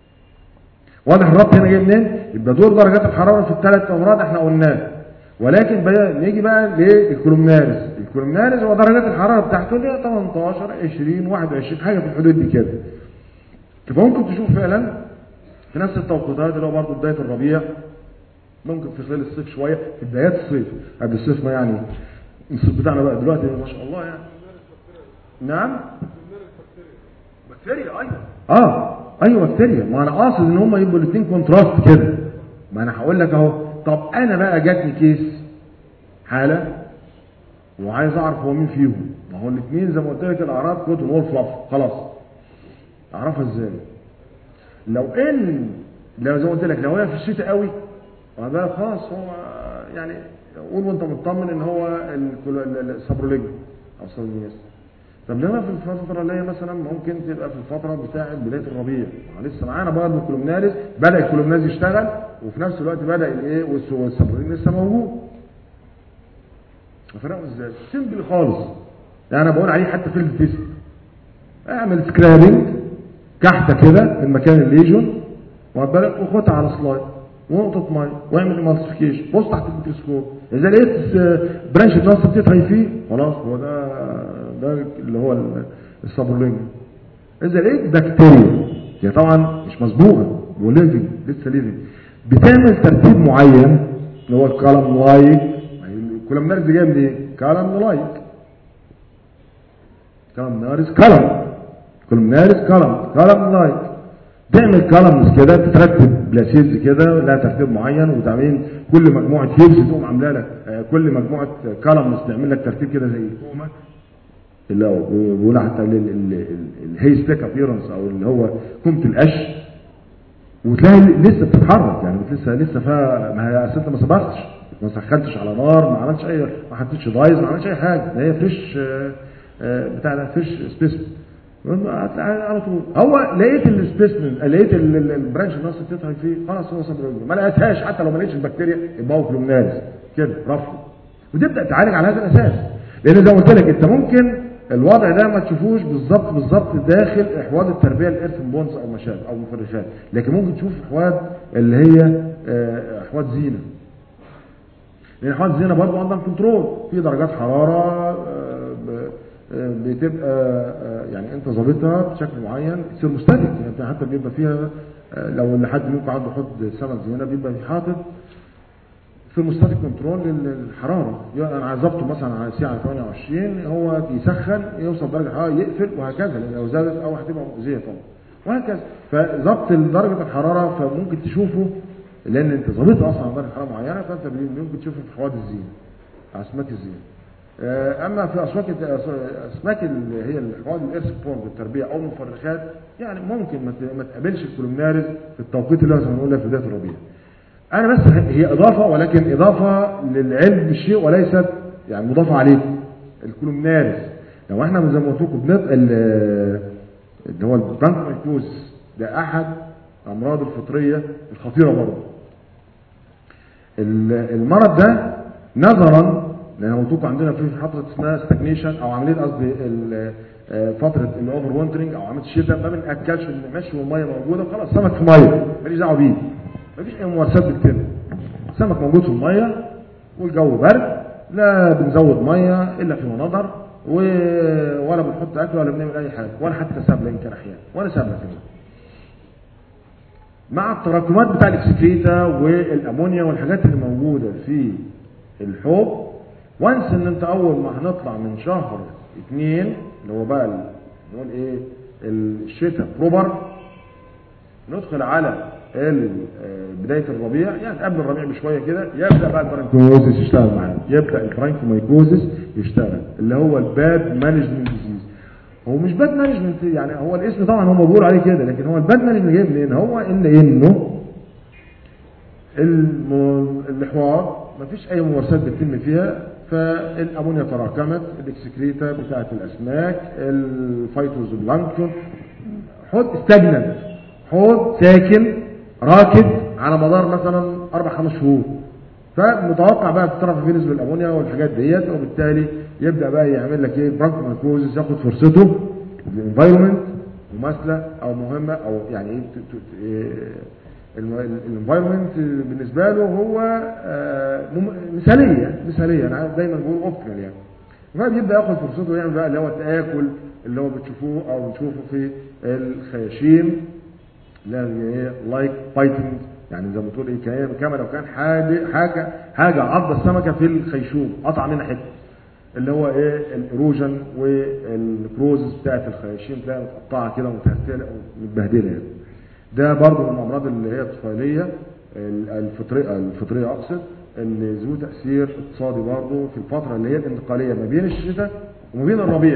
واضح الربط هنا جاي منين يبقى دور درجات الحراره في الثلاث امراض احنا قلناه ولكن بقى نيجي بقى للكولومنارس الكولومنارس هو درجات الحراره بتاعته اللي هي 18 20 21 حاجه في الحدود دي كده فممكن تشوف فعلا في نفس التوقيتات اللي هو برضه بدايه الربيع ممكن في خلال الصيف شويه في بدايات الصيف قبل الصيف ما يعني الصيف بتاعنا بقى دلوقتي ما شاء الله يعني نعم بكتيريا ايوه اه ايوه بكتيريا ما انا قاصد ان هم يبقوا الاثنين كونتراست كده ما انا هقول لك اهو طب انا بقى جاتني كيس حاله وعايز اعرف هو مين فيهم ما هو الاثنين زي ما قلت لك الاعراض كوتون وول فلاف خلاص اعرفها ازاي لو ان لو زي ما قلت لك لو هي في الشتاء قوي وده خلاص هو يعني قول وانت مطمن ان هو الكل- ال- ال- السبروليج او السبروليس طب لما في الفترة اللي هي مثلا ممكن تبقى في الفترة بتاعة بداية الربيع ما لسه معانا برضه الكولومناليس بدأ الكولومناليس يشتغل وفي نفس الوقت بدأ الايه والس- والسبروليج لسه موجود افرقه ازاي؟ سيمبل خالص يعني انا بقول عليه حتى في التيست اعمل سكرابنج كحته كده من مكان الليجون واخد بالك وخدها على سلايد ونقطة مية واعمل امالسيفيكيشن بص تحت الميكروسكوب اذا لقيت برانش ترانسبتيت فيه خلاص هو ده ده اللي هو ال- السابورلينج اذا لقيت بكتيريا هي طبعا مش مسبوقه هو ليفنج لسه ليفنج بتعمل ترتيب معين اللي هو الكالم لايك الكولم نارس دي جايه من ايه؟ كالم لايك كالم نارس كالم كولم نارس كالم كالم لايك تعمل كالمز كده تترتب بلاسيز كده لها ترتيب معين وتعملين كل مجموعه هيبس تقوم عامله لك آه، كل مجموعه كالمز تعمل لك ترتيب كده زي الكومه اللي هو بيقول حتى الهي ستيك ابيرنس او اللي هو كومة القش وتلاقي لسه بتتحرك يعني لسه لسه فيها ما هي أصل انت ما سبقتش ما سخنتش على نار ما عملتش اي ما حطيتش دايز ما عملتش اي حاجه ده هي فريش آه، آه، بتاع ده فريش سبيسمن هتلاقي على طول هو لقيت السبيسمن لقيت ال- ال- البرانش النص بتتحرك فيه خلاص هو صبر ما لقيتهاش حتى لو ما لقيتش البكتيريا يبقى هو كلومناريس كده رفض وتبدا تعالج على هذا الاساس لان زي ما قلت لك انت ممكن الوضع ده ما تشوفوش بالظبط بالظبط داخل احواض التربيه الارثن بونز او مشاب او مفرشات لكن ممكن تشوف احواض اللي هي آه، احواض زينه لان احواض الزينه برضه عندها كنترول في درجات حراره آه، ب- آه، بتبقى آه، يعني انت ظابطها بشكل معين تصير مستهلك يعني انت حتى بيبقى فيها آه، لو اللي حد منكم عنده حوض سمك زينه بيبقى حاطط في مستهلك كنترول للحراره يعني انا ظبطه مثلا على ساعه 28 هو يسخن يوصل درجه الحراره يقفل وهكذا لان لو زادت او هتبقى مؤذيه طبعا وهكذا فظبط درجه الحراره فممكن تشوفه لان انت ظابطها اصلا على درجه حراره معينه فانت ممكن تشوفه في حوادث الزينه اسماك الزينه آه، اما في اسماك اسماك اللي هي الحوادث الارث بورد التربيه او المفرخات يعني ممكن ما ت- ما تقابلش الكولومناريز في التوقيت اللي هو زي ما بنقول في بدايه الربيع انا بس هي اضافه ولكن اضافه للعلم بالشيء وليست يعني مضافه عليكم الكولومناريز لو احنا زي ما قلت لكم بنط ال- اللي هو البرانكوميكوز ده احد امراض الفطريه الخطيره برضه ال- المرض ده نظرا لان قلت لكم عندنا في فتره اسمها ستاجنيشن او عمليه قصدي ال- آه، فتره الاوفر وونترنج او عمليه الشتاء ما بناكلش المشي والميه موجوده خلاص سمك في ميه ماليش دعوه بيه مفيش اي ممارسات بتتم السمك موجود في الميه والجو برد لا بنزود ميه الا في مناظر و... ولا بنحط اكل ولا بنعمل اي حاجه ولا حتى سبله يمكن احيانا ولا سبله كمان مع التراكمات بتاع الاكسكريتا والامونيا والحاجات اللي موجوده في الحوض وانس ان انت اول ما هنطلع من شهر اتنين اللي هو بقى ال- نقول ايه الشتاء بروبر ندخل على ال- آه، بدايه الربيع يعني قبل الربيع بشويه كده يبدا بقى البرانكومايكوزس يشتغل معانا يبدا البرانكومايكوزس يشتغل اللي هو الباد مانجمنت ديزيز هو مش باد مانجمنت يعني هو الاسم طبعا هم بيقولوا عليه كده لكن هو الباد مانجمنت جاي منين هو ان انه الم- الحوار مفيش اي ممارسات بتتم فيها فالامونيا تراكمت الاكسكريتا بتاعه الاسماك الفيتوزوبلانكتون حوض استجنن حوض ساكن راكد على مدار مثلا اربع خمس شهور فمتوقع بقى تترفع فيه نسبه الامونيا والحاجات ديت وبالتالي يبدا بقى يعمل لك ايه برانكومايكوزس ياخد فرصته الانفايرمنت مماثله او مهمه او يعني ايه ت- ت- إيه الانفايرمنت بالنسبه له هو آه، مم- مثاليه مثاليه انا دايما بقول اوبتيمال يعني فبيبدا ياخد فرصته ويعمل بقى اللي هو التاكل اللي هو بتشوفوه او بنشوفه في الخياشيم لا ايه لايك بايتنج يعني زي ما تقول ايه كان- كما لو كان حاجه حاجه حاجه عض السمكه في الخيشوم قطع منها حته اللي هو ايه الايروجن والكروز بتاعت الخياشيم تلاقيها متقطعه كده ومتهتله ومتبهدله يعني. ده برضه من الامراض اللي هي الطفيليه ال- الفطريه الفطريه اقصد اللي ذو تاثير اقتصادي برضه في الفتره اللي هي الانتقاليه ما بين الشتاء وما بين الربيع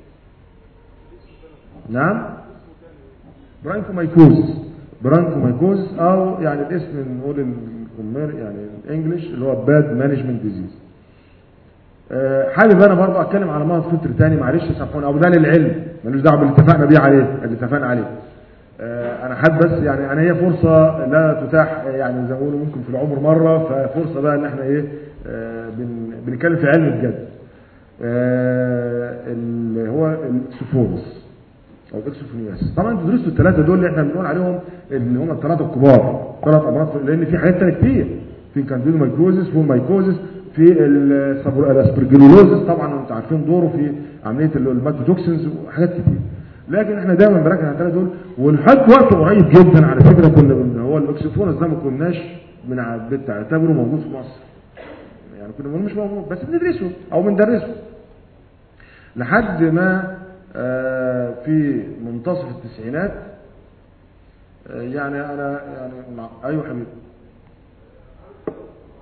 نعم برانكومايكوز برانكومايكوز او يعني الاسم نقول الكمير يعني الانجليش اللي هو باد مانجمنت ديزيز حابب انا برضه اتكلم على مرض فطري تاني معلش سامحوني او ده للعلم ملوش دعوه باللي اتفقنا بيه عليه اللي اتفقنا عليه آه، انا حابب بس يعني انا هي فرصه لا تتاح يعني زي ما بيقولوا ممكن في العمر مره ففرصه بقى ان احنا ايه آه، بن- بنتكلم في علم بجد آه، اللي هو الاكسوفونس او الاكسوفونياس طبعا انتوا درستوا الثلاثه دول اللي احنا بنقول عليهم اللي هم الثلاثه الكبار ثلاث امراض لان في حاجات ثانيه كتير في كانديدو مايكوزس فول مايكوزس في السبر- الاسبرجلولوزس طبعا انتوا عارفين دوره في عمليه ال- الماكروتوكسينز وحاجات كتير لكن احنا دايما بنركز على الثلاثه دول ولحد وقت قريب جدا على فكره كنا بن- هو الاكسوفونس ده ما كناش بنعتبره موجود في مصر يعني كنا بنقول مش موجود بس بندرسه او بندرسه لحد ما آه، في منتصف التسعينات آه، يعني انا يعني مع ايوه حبيبي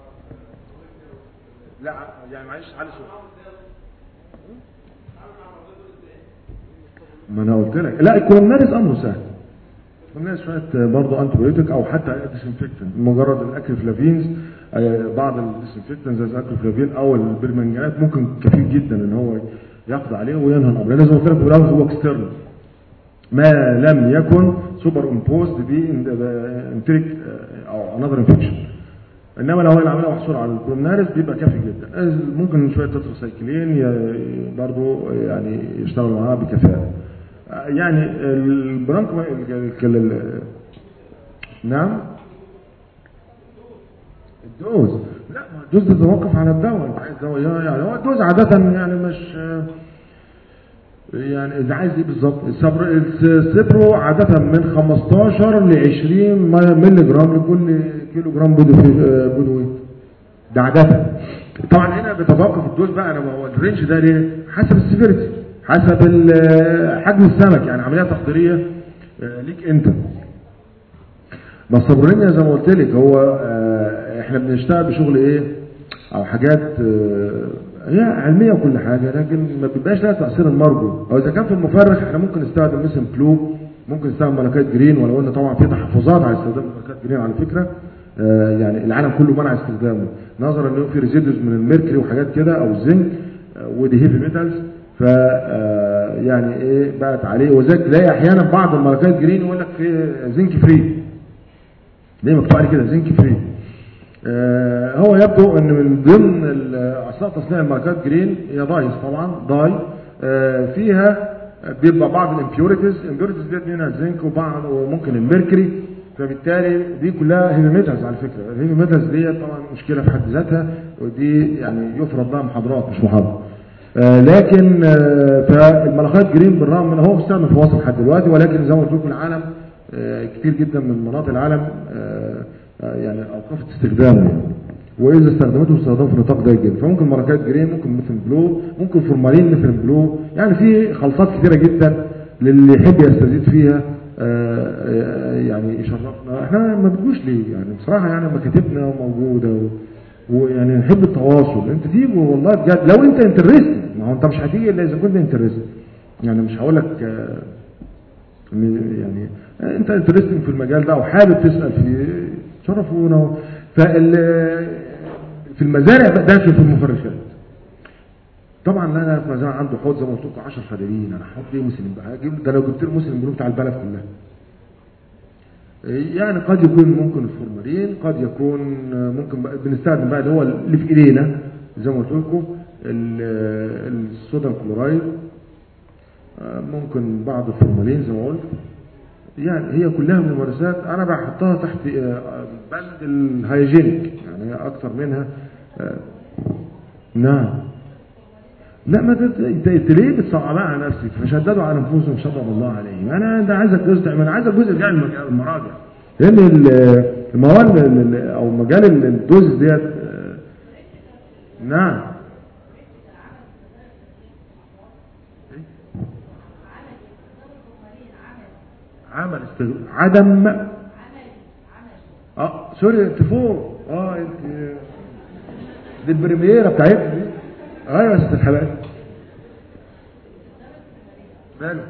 لا يعني معلش علي صوت ما انا قلت لك لا الكولومناريس امره سهل الكولومناريس شويه برضه انتيبيوتيك او حتى ديسانفكتنت مجرد الاكريفلافينز آه، بعض الديسانفكتنت زي الاكريفلافين او البرمنجانات ممكن كفيل جدا ان هو يقضي عليه وينهى الامر لازم قلت لك في الاول هو اكسترنال ما لم يكن سوبر امبوزد بانتريك او انذر انفكشن انما لو هي العمليه محصوره على الكولومناريس بيبقى كافي جدا ممكن شويه تتراسايكلين ي- برضو يعني يشتغل معاها بكفاءه يعني البرانكو ال- ال- ال- نعم الدوز لا ما الدوز بيتوقف على الدواء انت عايز دواء يعني هو الدوز عاده يعني مش يعني اذا عايز ايه بالظبط السبر- السبرو عاده من 15 ل 20 مللي جرام لكل كيلو جرام بودي بودي ويت ده عاده طبعا هنا بيتوقف الدوز بقى انا ما هو الرينج ده ليه حسب السيفيرتي حسب ال- حجم السمك يعني عمليه تقديريه آه، ليك انت ما الصبرانية زي ما قلت لك هو آه، احنا بنشتغل بشغل ايه او حاجات آه، هي علمية وكل حاجة لكن ما بيبقاش لها تأثير المرجو او اذا كان في المفرخ احنا ممكن نستخدم مثل بلو ممكن نستخدم ملكات جرين ولو ان طبعا في تحفظات على استخدام ملكات جرين على فكرة آه، يعني العالم كله منع استخدامه نظرا انه في ريزيدوز من الميركوري وحاجات كده او الزنك آه، ودي هيفي ميتالز ف آه، يعني ايه بقت عليه وذلك تلاقي احيانا بعض الملكات جرين يقول لك في زنك فري ليه مكتوب عليه كده زنك فري آه هو يبدو ان من ضمن ال- اثناء تصنيع الماركات جرين هي دايس طبعا داي آه فيها بيبقى بعض الامبيوريتيز الامبيوريتيز ديت منها الزنك وبعض وممكن الميركوري فبالتالي دي كلها هيفي ميتالز على فكره الهيفي ميتالز ديت طبعا مشكله في حد ذاتها ودي يعني يفرض لها محاضرات مش محاضره آه لكن آه فالملخات جرين بالرغم من هو مستعمل في مصر لحد دلوقتي ولكن زي ما قلت لكم العالم آه كتير جدا من مناطق العالم آه آه يعني اوقفت استخدامه يعني واذا استخدمته استخدامه في نطاق ضيق جدا فممكن ماركات جرين ممكن مثل بلو ممكن فورمالين مثل بلو يعني في خلطات كتيره جدا للي يحب يستزيد فيها آه، آه، يعني يشرفنا احنا ما بتجوش ليه يعني بصراحه يعني مكاتبنا موجوده و... ويعني نحب التواصل انت تيجي والله بجد لو انت انترست ما هو انت مش هتيجي الا اذا كنت انترست يعني مش هقول لك آه، م- يعني آه، انت انترستنج في المجال ده وحابب تسال فيه شرفونا فال في المزارع بقى داخل في المفرشات طبعا انا في مزارع عنده حوض زي ما قلت لكم 10 خدمين انا هحط ايه مسلم بقى هجيب ده لو جبت له مسلم بنوك بتاع البلد كلها يعني قد يكون ممكن الفورمالين قد يكون ممكن بقى بنستخدم بقى اللي هو اللي في ايدينا زي ما قلت لكم ال- الصوديوم كلورايد آه، ممكن بعض الفورمالين زي ما قلت يعني هي كلها ممارسات انا بحطها تحت آه، بند الهيجينيك يعني هي اكتر منها آه، نعم لا ما تت- انت انت ليه بتصعبها على نفسك فشددوا على انفسهم شطب الله عليهم انا انت عايزك جزء تعمل انا عايزك جزء جاي من المراجع لان ال- المواد ال- ال- او مجال ال- الدوز ديت آه، نعم عمل استغ... عدم اه سوري انت فوق اه انت دي البريميرا بتاعتنا دي ايوه يا ست الحلال ماله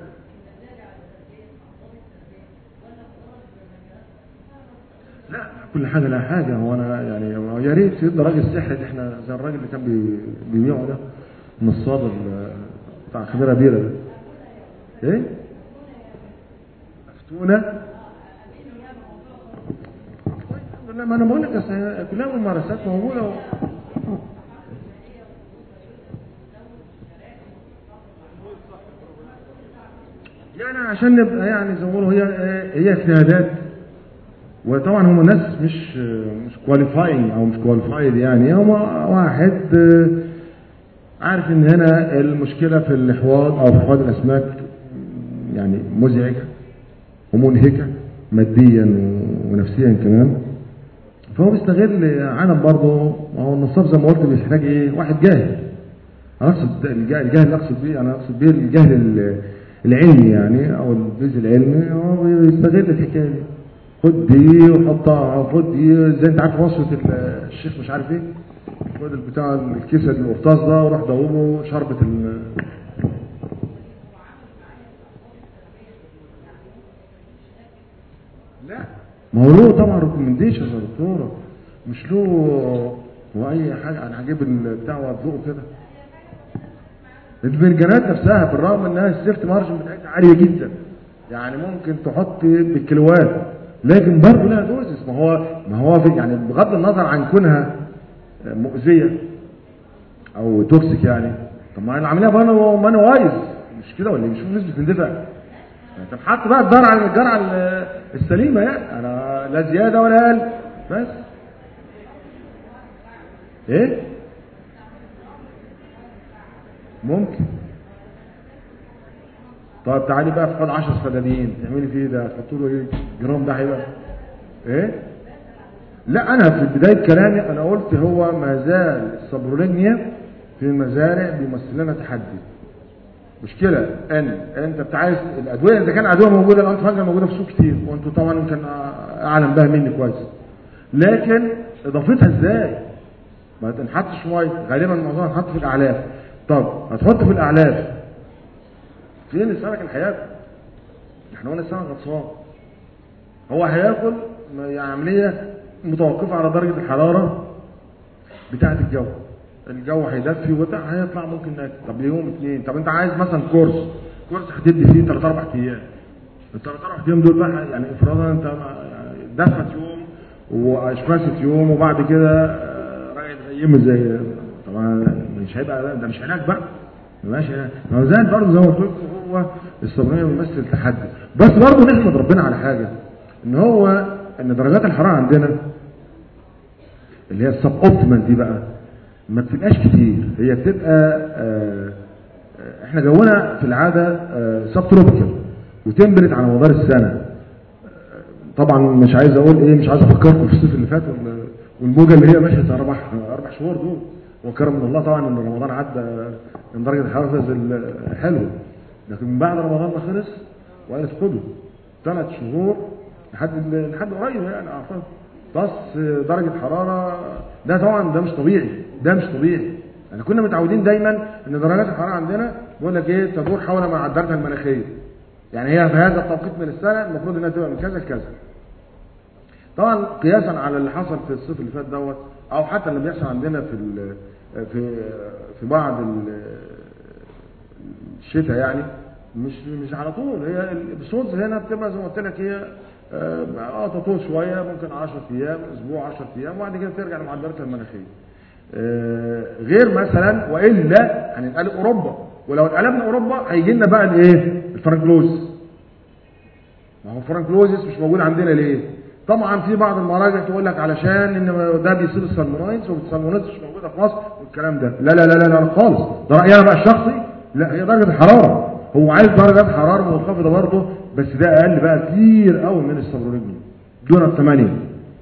لا كل حاجه لها حاجه هو انا يعني هو يا ريت سيدنا راجل سحر ده احنا زي الراجل اللي كان بي- بيبيعه ده نصاب ال- بتاع خميره بيره ده ايه افتونا الحمد لله ما انا بقول لك أصل كلها ممارسات موجوده و... يعني عشان نبقى يعني زي ما بيقولوا هي هي اجتهادات وطبعا هم ناس مش مش كواليفاينج او مش كواليفايد يعني هم واحد آه، عارف ان هنا المشكله في الحواض او في حواض الاسماك يعني مزعجه ومنهكه ماديا و- ونفسيا كمان فهو بيستغل عالم برضه ما هو النصاب زي ما قلت بيحتاج ايه واحد جاهل انا اقصد الجاهل الجاهل اللي اقصد بيه انا اقصد بيه الجهل ال- العلمي يعني او الجزء العلمي هو بيستغل الحكايه دي خد دي وحطها خد دي زي انت عارف وصفه ال- الشيخ مش عارف ايه خد البتاع الكيسه القرطاس ده وراح ضوبه شربة ال ما هو له طبعا ريكومنديشن يا دكتوره مش له هو اي حاجه انا هجيب البتاع وادلقه كده البرجانات نفسها بالرغم انها السيفت مارجن بتاعتها عاليه جدا يعني ممكن تحط بالكيلوات لكن برضه لها دوزس ما هو ما هو في يعني بغض النظر عن كونها مؤذيه او توكسيك يعني طب ما العمليه مانو مانو وايز مش كده ولا إيه؟ مش نسبه تندفع انت حط بقى الدار على الجرعه ال- السليمه يعني انا لا زياده ولا اقل بس ايه ممكن طب تعالي بقى في 10 فدادين تعملي فيه ده تحطوا له ايه جرام ده هيبقى ايه لا انا في بدايه كلامي انا قلت هو ما زال السبرولينيا في المزارع بيمثل لنا تحدي مشكلة ان انت بتاع عايز الادوية اذا كان ادوية موجودة الانت فانجل موجودة في السوق كتير وانتوا طبعا يمكن اعلم بها مني كويس لكن اضافتها ازاي ما تنحطش ميه غالبا معظمها هتحط في الاعلاف طب هتحط في الاعلاف فين السمك الحياة احنا قلنا السمك غطسان هو هياكل يعني عملية متوقفة على درجة الحرارة بتاعة الجو الجو هيدفي وبتاع هيطلع ممكن ناكل طب يوم اثنين طب انت عايز مثلا كورس كورس هتدي فيه ثلاث اربع ايام الثلاث اربع ايام دول بقى يعني افراضا انت يعني دفت يوم واشمست يوم وبعد كده آه، راجع تغيمه زي طبعا مش هيبقى ده مش علاج بقى ماشي ما هو زي برضه زي ما قلت لكم هو الصبريه بيمثل تحدي بس برضه نحمد ربنا على حاجه ان هو ان درجات الحراره عندنا اللي هي السب اوبتيمال دي بقى ما بتبقاش كتير هي بتبقى آه، آه، احنا جونا في العاده سب تروبيكال وتمبرت على مدار السنه آه، طبعا مش عايز اقول ايه مش عايز افكركم في الصيف اللي فات وال- والموجه اللي هي مشيت اربع اربع شهور دول وكرم من الله طبعا ان رمضان عدى ان درجه الحراره نزل حلوه لكن من بعد رمضان ما خلص وقالت خدوا ثلاث شهور لحد لحد قريب يعني اعتقد بس درجه حراره ده طبعا ده مش طبيعي ده مش طبيعي يعني كنا متعودين دايما ان درجات الحراره عندنا بيقول لك ايه تدور حول معدلاتها المناخيه يعني هي في هذا التوقيت من السنه المفروض انها تبقى من كذا لكذا طبعا قياسا على اللي حصل في الصيف اللي فات دوت او حتى اللي بيحصل عندنا في ال- في في بعض ال- الشتاء يعني مش مش على طول هي الصوت هنا بتبقى زي ما قلت لك هي اه آه، تطول شويه ممكن 10 ايام اسبوع 10 ايام وبعد كده ترجع لمعدلاتها المناخيه. آه، غير مثلا والا هننقلب اوروبا ولو اتقلبنا اوروبا هيجي لنا بقى الايه؟ الفرنكلوز ما هو فرانكلوزيس مش موجود عندنا ليه؟ طبعا في بعض المراجع تقول لك علشان ان ده بيصيب السالمونايتس والسالمونايتس مش موجوده في مصر والكلام ده لا لا لا لا, لا خالص ده رايي انا بقى الشخصي لا هي درجه الحراره هو عايز درجه حراره منخفضه برضه بس ده اقل بقى كتير قوي من السبروليجني دون الثمانيه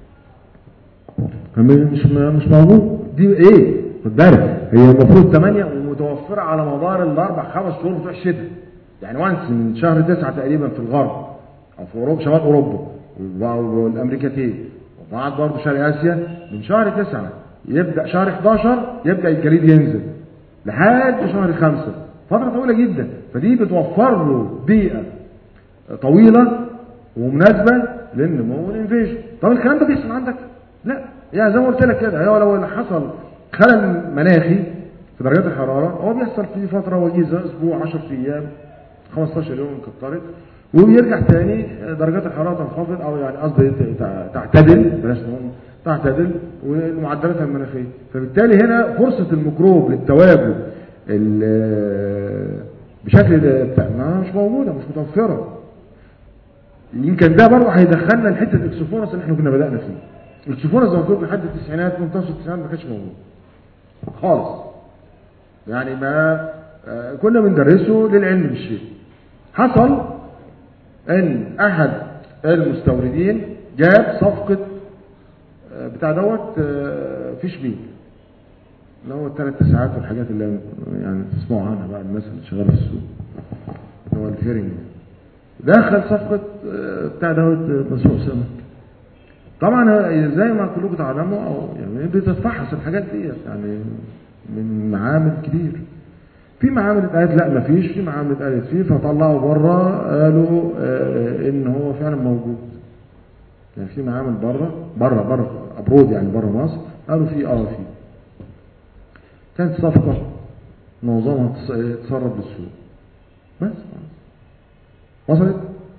مش مش موجود دي ايه خد بالك هي المفروض 8 ومتوفره على مدار الاربع خمس شهور بتوع الشتاء يعني وانس من شهر 9 تقريبا في الغرب او في اوروبا شمال اوروبا والامريكتين وبعد برضه شرق اسيا من شهر 9 يبدا شهر 11 يبدا الجليد ينزل لحد شهر 5 فتره طويله جدا فدي بتوفر له بيئه طويله ومناسبه للنمو والانفيجن طب الكلام ده بيحصل عندك لا يعني زي ما قلت لك كده هو لو حصل خلل مناخي في درجات الحراره هو بيحصل في فتره وجيزه اسبوع 10 ايام 15 يوم كترت ويرجع تاني درجات الحراره تنخفض او يعني قصدي تع- تعتدل بلاش نقول تعتدل ومعدلاتها المناخيه فبالتالي هنا فرصه الميكروب للتواجد ال- بشكل ده بتاع ما مش موجوده مش متوفره يمكن ده برضه هيدخلنا لحته الاكسفونس اللي احنا كنا بدانا فيه الاكسفونس زي ما قلت لحد التسعينات منتصف التسعينات ما كانش موجود خالص يعني ما آه، كنا بندرسه للعلم بالشيء حصل ان احد المستوردين جاب صفقة آه، بتاع دوت آه، فيش ميل اللي هو الثلاث ساعات والحاجات اللي يعني تسمعوا عنها بقى الناس اللي شغاله في السوق اللي هو الهيرنج دخل صفقة آه، بتاع دوت آه، مسروق سمك طبعا آه، زي ما كلكم تعلموا او يعني بتتفحص الحاجات ديت يعني من معامل كتير في معامل اتقالت لا مفيش في معامل اتقالت فيه فطلعوا بره قالوا آه، ان هو فعلا موجود كان في معامل بره بره بره ابرود يعني بره مصر قالوا في اه في كانت صفقة معظمها تص- تسرب للسوق بس وصلت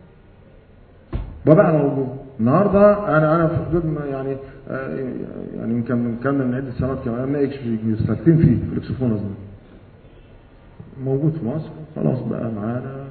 وبقى موجود النهارده انا انا في حدود ما يعني آه، يعني يمكن من من عده سنوات كمان ناقش في ساكتين فيه في الاكسفون أظن. موجود في مصر خلاص بقى معانا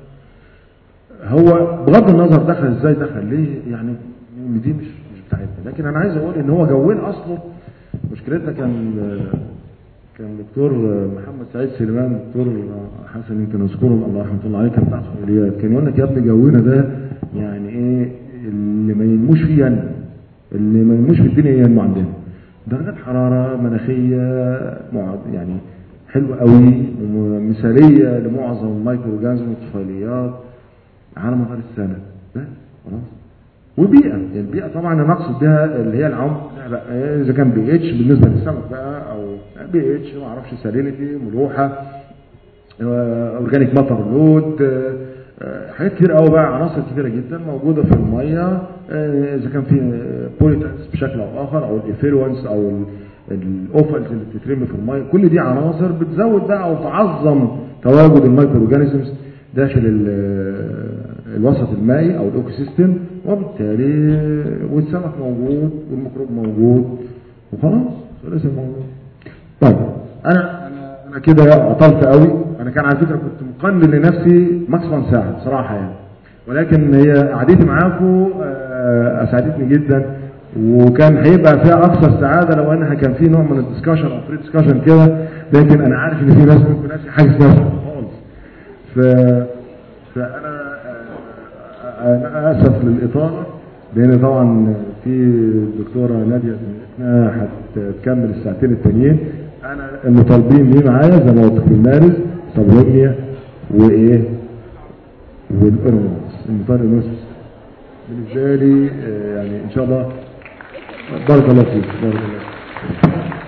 هو بغض النظر دخل ازاي دخل ليه يعني دي مش مش بتاعتنا لكن انا عايز اقول ان هو جوين اصله مشكلتنا كان كان دكتور محمد سعيد سليمان دكتور حسن يمكن اذكره الله رحمه الله عليه كان بتاع سعوديات كان يقول لك يا ابني جونا ده يعني ايه اللي ما ينموش فيه ينمو اللي ما ينموش في الدنيا ينمو عندنا درجات حراره مناخيه مع- يعني حلوه قوي ومثاليه لمعظم المايكرو اورجانيزم والطفيليات على مدار السنه بس خلاص وبيئه يعني البيئه طبعا انا اقصد بها اللي هي العمق لا بقى اذا كان بي اتش بالنسبه للسمك بقى او بي اتش ما اعرفش سالينيتي ملوحه اورجانيك ماتر لود آه، آه، حاجات كتير قوي بقى عناصر كتيره جدا موجوده في الميه آه، اذا كان في بوليتنس بشكل او اخر او الافيلونس او ال- الاوفلز اللي بتترمي في الميه كل دي عناصر بتزود بقى او تعظم تواجد المايكرو اورجانيزمز داخل ال- الوسط المائي او الايكو سيستم وبالتالي والسمك موجود والميكروب موجود وخلاص خلص الموضوع طيب انا انا انا كده عطلت قوي انا كان على فكره كنت مقنن لنفسي ماكسيمم ساعه بصراحه يعني ولكن هي قعدتي معاكم آه، اسعدتني جدا وكان هيبقى فيها اكثر سعاده لو انها كان في نوع من الدسكشن او فري ديسكشن كده لكن انا عارف ان في ناس ممكن ناسي حاجه اسمها خالص ف فانا آه، انا اسف للاطاله لان طبعا في الدكتوره ناديه انها هتكمل الساعتين التانيين انا المطالبين ليه معايا زي ما قلت في المارس سبلونيا وايه والارمونس المطالب بالنسبه لي آه، يعني ان شاء الله بارك الله فيك بارك الله فيك